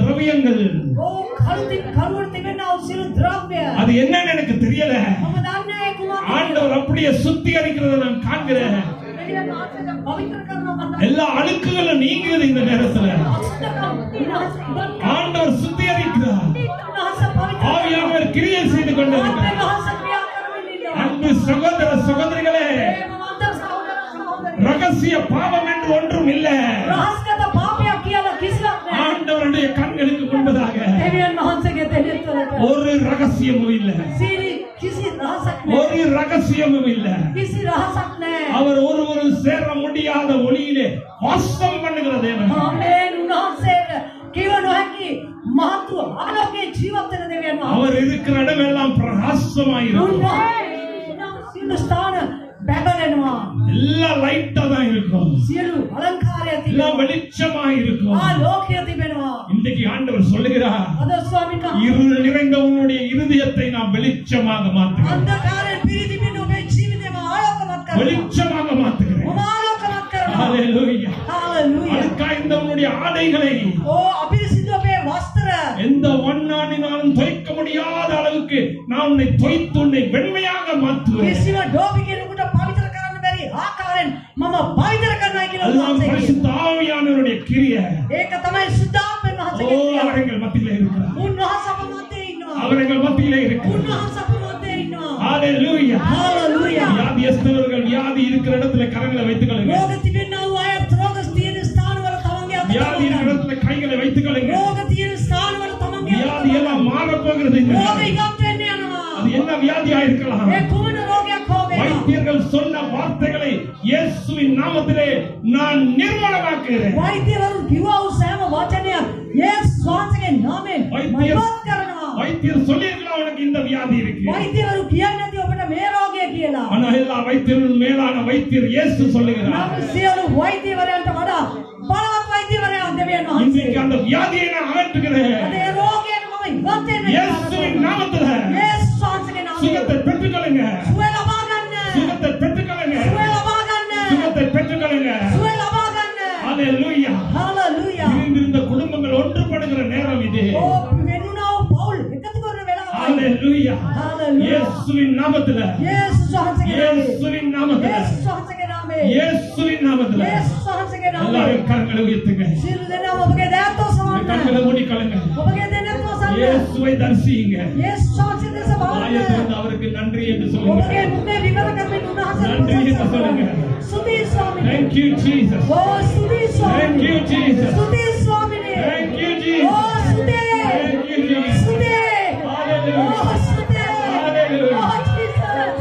திரவியங்கள் ඕ කරුති කරුවට තිබෙනා වූ සියලු ද්‍රව්‍ය அது என்னன்னு எனக்கு தெரியல මම දන්නේ ඒ කුමක්ද ஆண்டவர் அப்படியே சுத்திகரிக்கிறத நான் காண்கிறேன் දෙවියන් වහන්සේ පවිත්‍ර කරනවා මම எல்லா அழுக்குகளும் நீங்குது இந்த நேரத்துல අසුතකම් විනාශ ඉවත් ஆண்டவர் சுத்திகரிக்கிறார் විනාශ පවිත්‍ර ஆவியானவர் கிரியை செய்து கொண்டிருக்கிறார் විනාශ ක්‍රියා කරමින් ඉන්නවා அன்பு சகோதர சகோதரிகளே ප්‍රේමවන්ත සහෝදර සහෝදරියෝ ரகசிய பாவம் என்று ஒன்றும் இல்ல රහස්ගත පාපයක් කියලා කිසිවක් නැහැ ஆண்டவருடைய கண்களுக்கு முன்பதாக දෙවියන් වහන්සේගේ දෙවියන්වලට ஒரு ரகசியமும் இல்ல සීරි කිසි රහසක් නැහැ ஒரு ரகசியமும் இல்ல කිසි රහසක් නැහැ அவர் ஒருவரும் சேர முடியாத ஒளியிலே வாசம் பண்ணுகிற தேவன் ආමේන් උන්වහන්සේට කිව නොහැකි මහත්ව ආලෝකයේ ජීවත් වෙන දෙවියන් වහන්සේ அவர் இருக்கிற இடமெல்லாம் பிரகாசமாயிருக்கும் උන්වහන්සේ සියලු ස්ථාන බැබලෙනවා எல்லாம் லைட்டா தான் இருக்கும் සියලු අලංකාරය எல்லாம் තිබෙනවා வெளிச்சமா இருக்கும் ආලෝකය තිබෙනවා இன்றைக்கு ஆண்டவர் சொல்லுகிறார் අද ස්වාමීන් වහන්සේ இருள் நிறைந்த உன்னுடைய இருதயத்தை நான் வெளிச்சமாக மாற்றுகிறேன் අන්ධකාරයෙන් පිරිතිබෙන ඔබේ ජීවිතයම ආලෝකමත් කරනවා வெளிச்சமாக மாற்றுகிறேன் ඔබ ආලෝකමත් කරනවා ஹalleluya හalleluya அதுக்காக இந்த உன்னுடைய ஆடைகளை ඕ අපිරිසිදු ඔබේ වස්ත්‍ර எந்த வண்ணானினாலும் தொய்க்க முடியாத அளவுக்கு நான் உன்னை தொய்த்து உன்னை வெண்மையாக மாற்றுவேன் කිසිම ඩෝබි කෙනෙකුට පවිත්‍ර කරන්න බැරි ආකාරයෙන් මම පවිත්‍ර කරනවා කියලා அதுதான் උන්වහන්සේ කියනවා. பரிசுத்த ஆவியானவருடைய கிரியை ඒක තමයි සුද්ධාත්මන් ஓ වහන්සේගේ ක්‍රියාව. அவர் எங்கள் மத்தியிலே இருக்கிறார் උන්වහන්සේ අප මැදේ ඉන්නවා. அவர் எங்கள் மத்தியிலே இருக்கிறார் උන්වහන්සේ අප මැදේ ඉන්නවා. ஹalleluya හalleluya. வியாதியஸ்தவர்கள் வியாதி இருக்கிற இடத்துல கரங்களை வைத்துக் கொள்ளுங்க රෝග තිබෙනා වූ අය රෝග තියෙන ස්ථානවල තමන්ගේ අත வியாதி இருக்கிற තබා ගන්න. இடத்துல கைகளை வைத்துக் கொள்ளுங்க රෝග තියෙන ස්ථානවල තමන්ගේ අත வியாதி තබා எல்லாம் ගන්න. மாற போகிறது இந்த රෝග நேரம். ඉවත් වෙන්න යනවා. அது என்ன வியாதியா இருக்கலாம் ඒ කුමන රෝගයක් හෝ වේවා. வைத்தியர்கள் சொன்ன வார்த்தைகளை இயேசுவின் நாமத்திலே நான் நிர்மலமாக்குகிறேன் වෛද්‍යවරු කිව්වා වූ සෑම වචනයක් යේසුස් වහන්සේගේ නාමයෙන් වෛද්‍ය- මයිවත් කරනවා. வைத்தியர் சொல்லியிருக்கலாம் உனக்கு இந்த வியாதி இருக்கு වෛද්‍යවරු කියන්නේ නැති ඔබට මේ රෝගය කියලා. ஆனா எல்லா வைத்தியர்களும் மேலான வைத்தியர் இயேசு சொல்லுகிறார் නම් සියලු වෛද්‍යවරයන්ට වඩා බලවත් වෛද්‍යවරයා දෙවියන් වහන්සේ. இன்றைக்கு அந்த வியாதியை நான் அகற்றுகிறேன் අද ඒ රෝගයට මම ඉවත් වෙන්න இயேசுவின் நாமத்துல යේසුස් වහන්සේගේ නාමයෙන් சுகத்தை பெற்றுக்கொள்ளுங்க සුවය ලබා ගන්න. சுகத்தை பெற்றுக்கொள்ளுங்க සුවය ලබා ගන්න. சுகத்தை பெற்றுக்கொள்ளுங்க සුවය ලබා ගන්න. ஹalleluya හalleluya. இருந்திருந்த குடும்பங்கள் ஒன்றுபடுகிற நேரம் இது ඕ වෙනුනා වූ පවුල් එකතු කරන වෙලාවයි. ஹalleluya Hallelujah. இயேசுவின் நாமத்துல යේසුස් වහන්සේගේ නාමයෙන්. இயேசுவின் நாமத்துல යේසුස් වහන්සේගේ නාමයෙන්. இயேசுவின் நாமத்துல යේසුස් වහන්සේගේ නාමයෙන්. எல்லாரும் கரங்களை உயர்த்துங்க සියලු දෙනාම ඔබගේ දෑත්ව සමන්න. கண்களை மூடிக்கொள்ளுங்க ඔබගේ දෙනත්ව සමන්න. இயேசுவை தரிசியுங்க යේසුස් වහන්සේ දෙස බලන්න. ஆயத்திலிருந்து அவருக்கு நன்றி என்று சொல்லுங்க ඔබගේ මුඛේ විවර කරමින් උන්වහන්සේ நன்றி என்று சொல்லுங்க. ස්තුතියි ස්වාමීනි. Thank you Jesus ඕ ස්තුතියි Thank ස්වාමීනි. you Jesus ස්තුතියි ස්වාමීනි. Thank you ඕ Jesus ස්තුතියි. Thank you Jesus ස්තුතියි. Hallelujah. ඕ ස්තුතියි. Hallelujah. ඕ Jesus.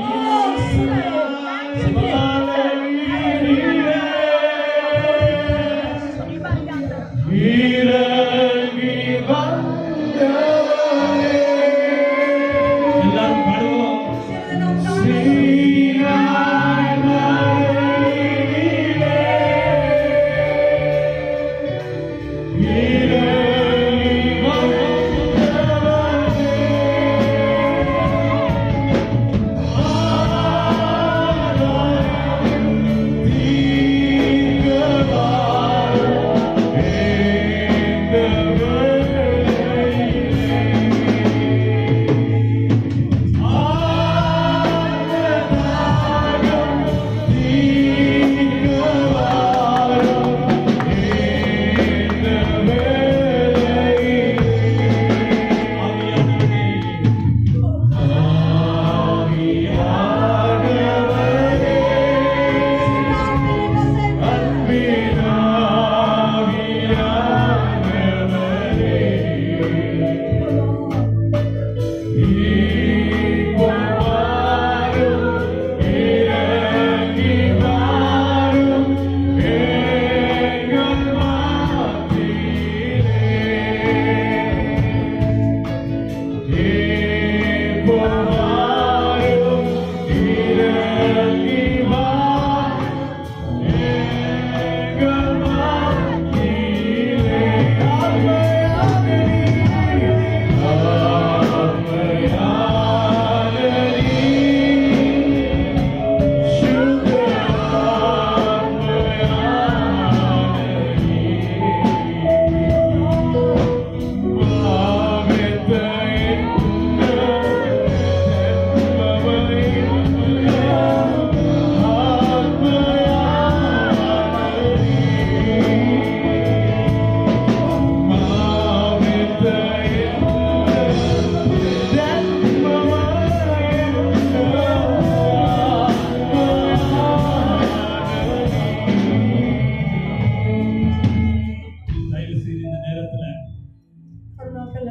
ඕ ස්තුතියි. ස්තුතියි. எல்லாரும் பாடுவோம் සියලු දෙනාම සමන්න. Yeah.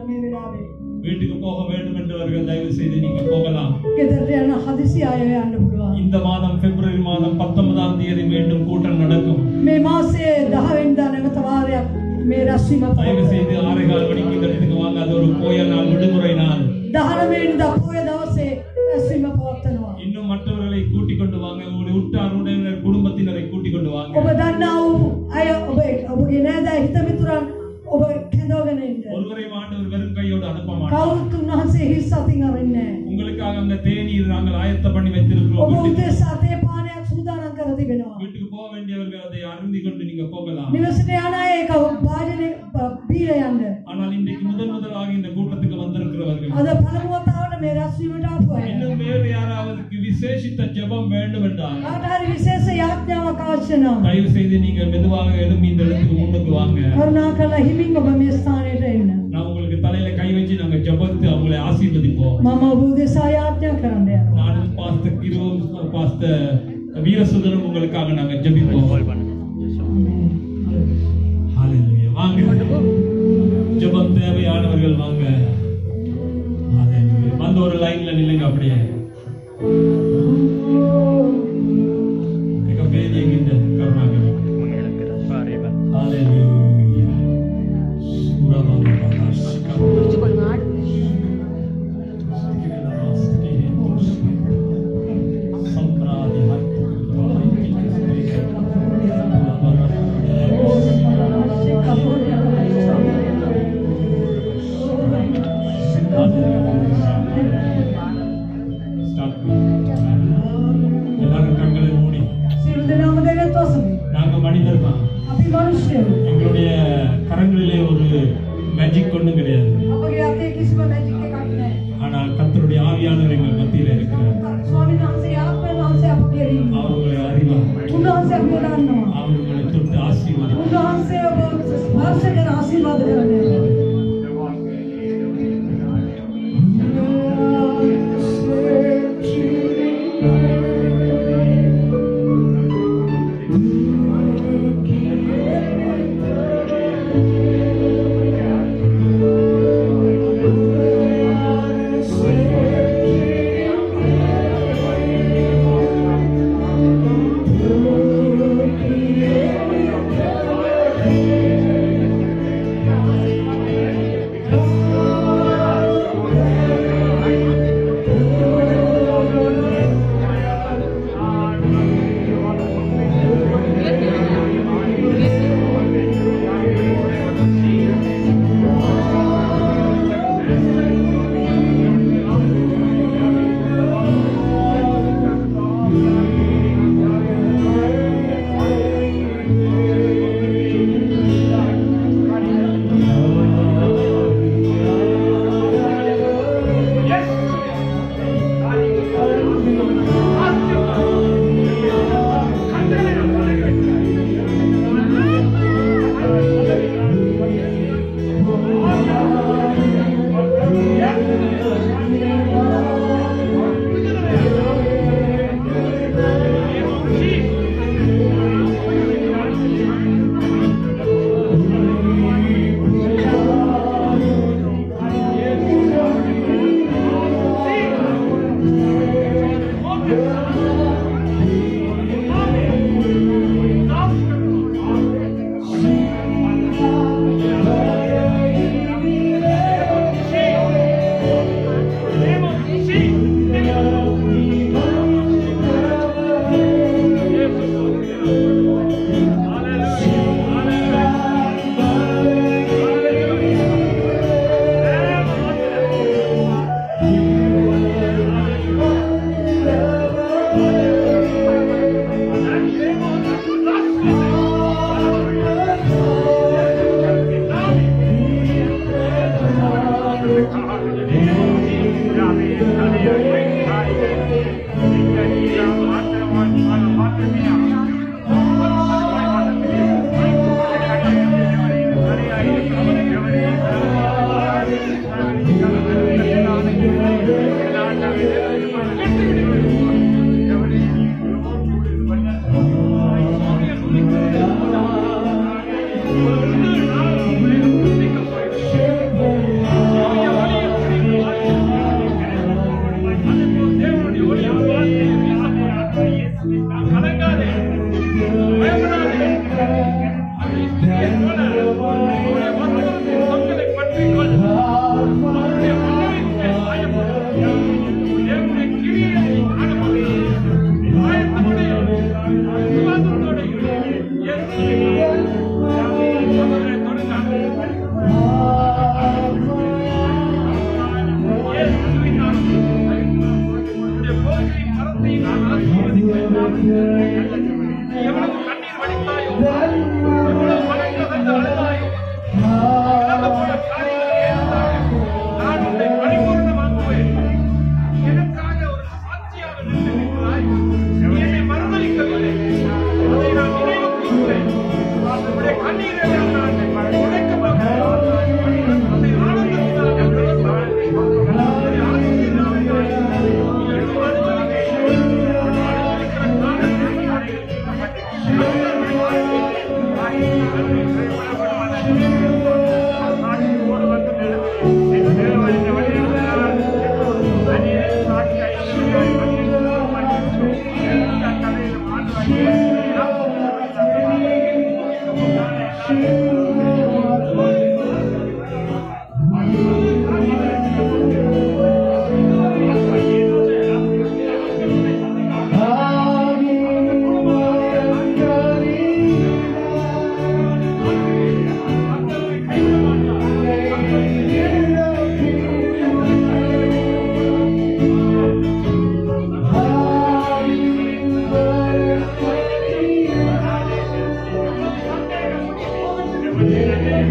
මේ වෙලාවේ. வீட்டுக்கு போக வேண்டும் என்றவர்கள் தயவு செய்து நீங்க போகலாம் ගෙදරට යන හදිසි අය යන්න පුළුවන්. இந்த மாதம் பிப்ரவரி மாதம் பத்தொன்பதாம் தேதி மீண்டும் கூட்டம் நடக்கும் මේ මාසේ 10 වෙනිදා නැවත වාරයක් මේ රැස්වීම தயவு செய்து ஆரைகால் மணிக்கு இந்த இடத்துக்கு வாங்க அது ஒரு கோயில் நாள் விடுமுறை நாள் 19 වෙනිදා පොය දවසේ රැස්වීම පවත්වනවා. இன்னும் மற்றவர்களை கூட்டிக் கொண்டு வாங்க உங்களுடைய உற்றார் உறவினர் குடும்பத்தினரை கூட்டிக் கொண்டு வாங்க ඔබ දන්නා වූ අය ඔබ ඔබගේ නෑදෑ හිත මිතුරන් ඔබ කැඳවගෙන ඉන්න. ஒருவரை ஆண்டவர் வெறும் கையோடு அனுப்ப மாட்டார் කවුරුත් උන්වහන්සේ හිස් අතින් අරින්නේ නැහැ. உங்களுக்காக அங்க தேநீர் நாங்கள் ஆயத்த பண்ணி வைத்திருக்கிறோம் ඔබ வீட்டுக்கு- උදෙසා තේ පානයක් සූදානම් කර තිබෙනවා. வீட்டுக்கு போக வேண்டியவர்கள் அதை அருந்தி கொண்டு நீங்க போகலாம் නිවසට යන අය ඒක වාජනේ බීර යන්න. ஆனால் இன்றைக்கு முதன் முதலாக இந்த கூட்டத்துக்கு வந்திருக்கிறவர்கள் අද පළමු වතාවට මේ රැස්වීමට ආපු අය. இன்னும் வேறு யாராவதுக்கு விசேஷித்த ஜெபம் வேண்டும் என்றால் කාට හරි විශේෂ යාඥාවක් අවශ්‍ය නම් தயவு செய்து நீங்க மெதுவாக எழும்பி இந்த இடத்துக்கு முன்னுக்கு வாங்க කරුණාකරලා හිමින් ඔබ මේ ස්ථානයට එන්න. நான் உங்களுக்கு தலையில கை வச்சு நாங்க ஜெபத்து அவங்களை ஆசீர்வதிப்போம் මම ඔබ උදෙසා යාඥා කරන්න යනවා. நானும் பாஸ்த கிருவும் பாஸ்த வீரசுதனும் உங்களுக்காக நாங்க ஜெபிப்போம் ஹalleluya. வாங்க ஜெபம் தேவையானவர்கள் வாங்க ஹalleluya. வந்து ஒரு லைன்ல நில்லுங்க அப்படியே மிக பேதியங்கின்ற கருணாகரன் ஹalleluya. சூரபாபா சிக்கா.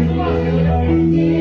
விசுவாசத்தோடு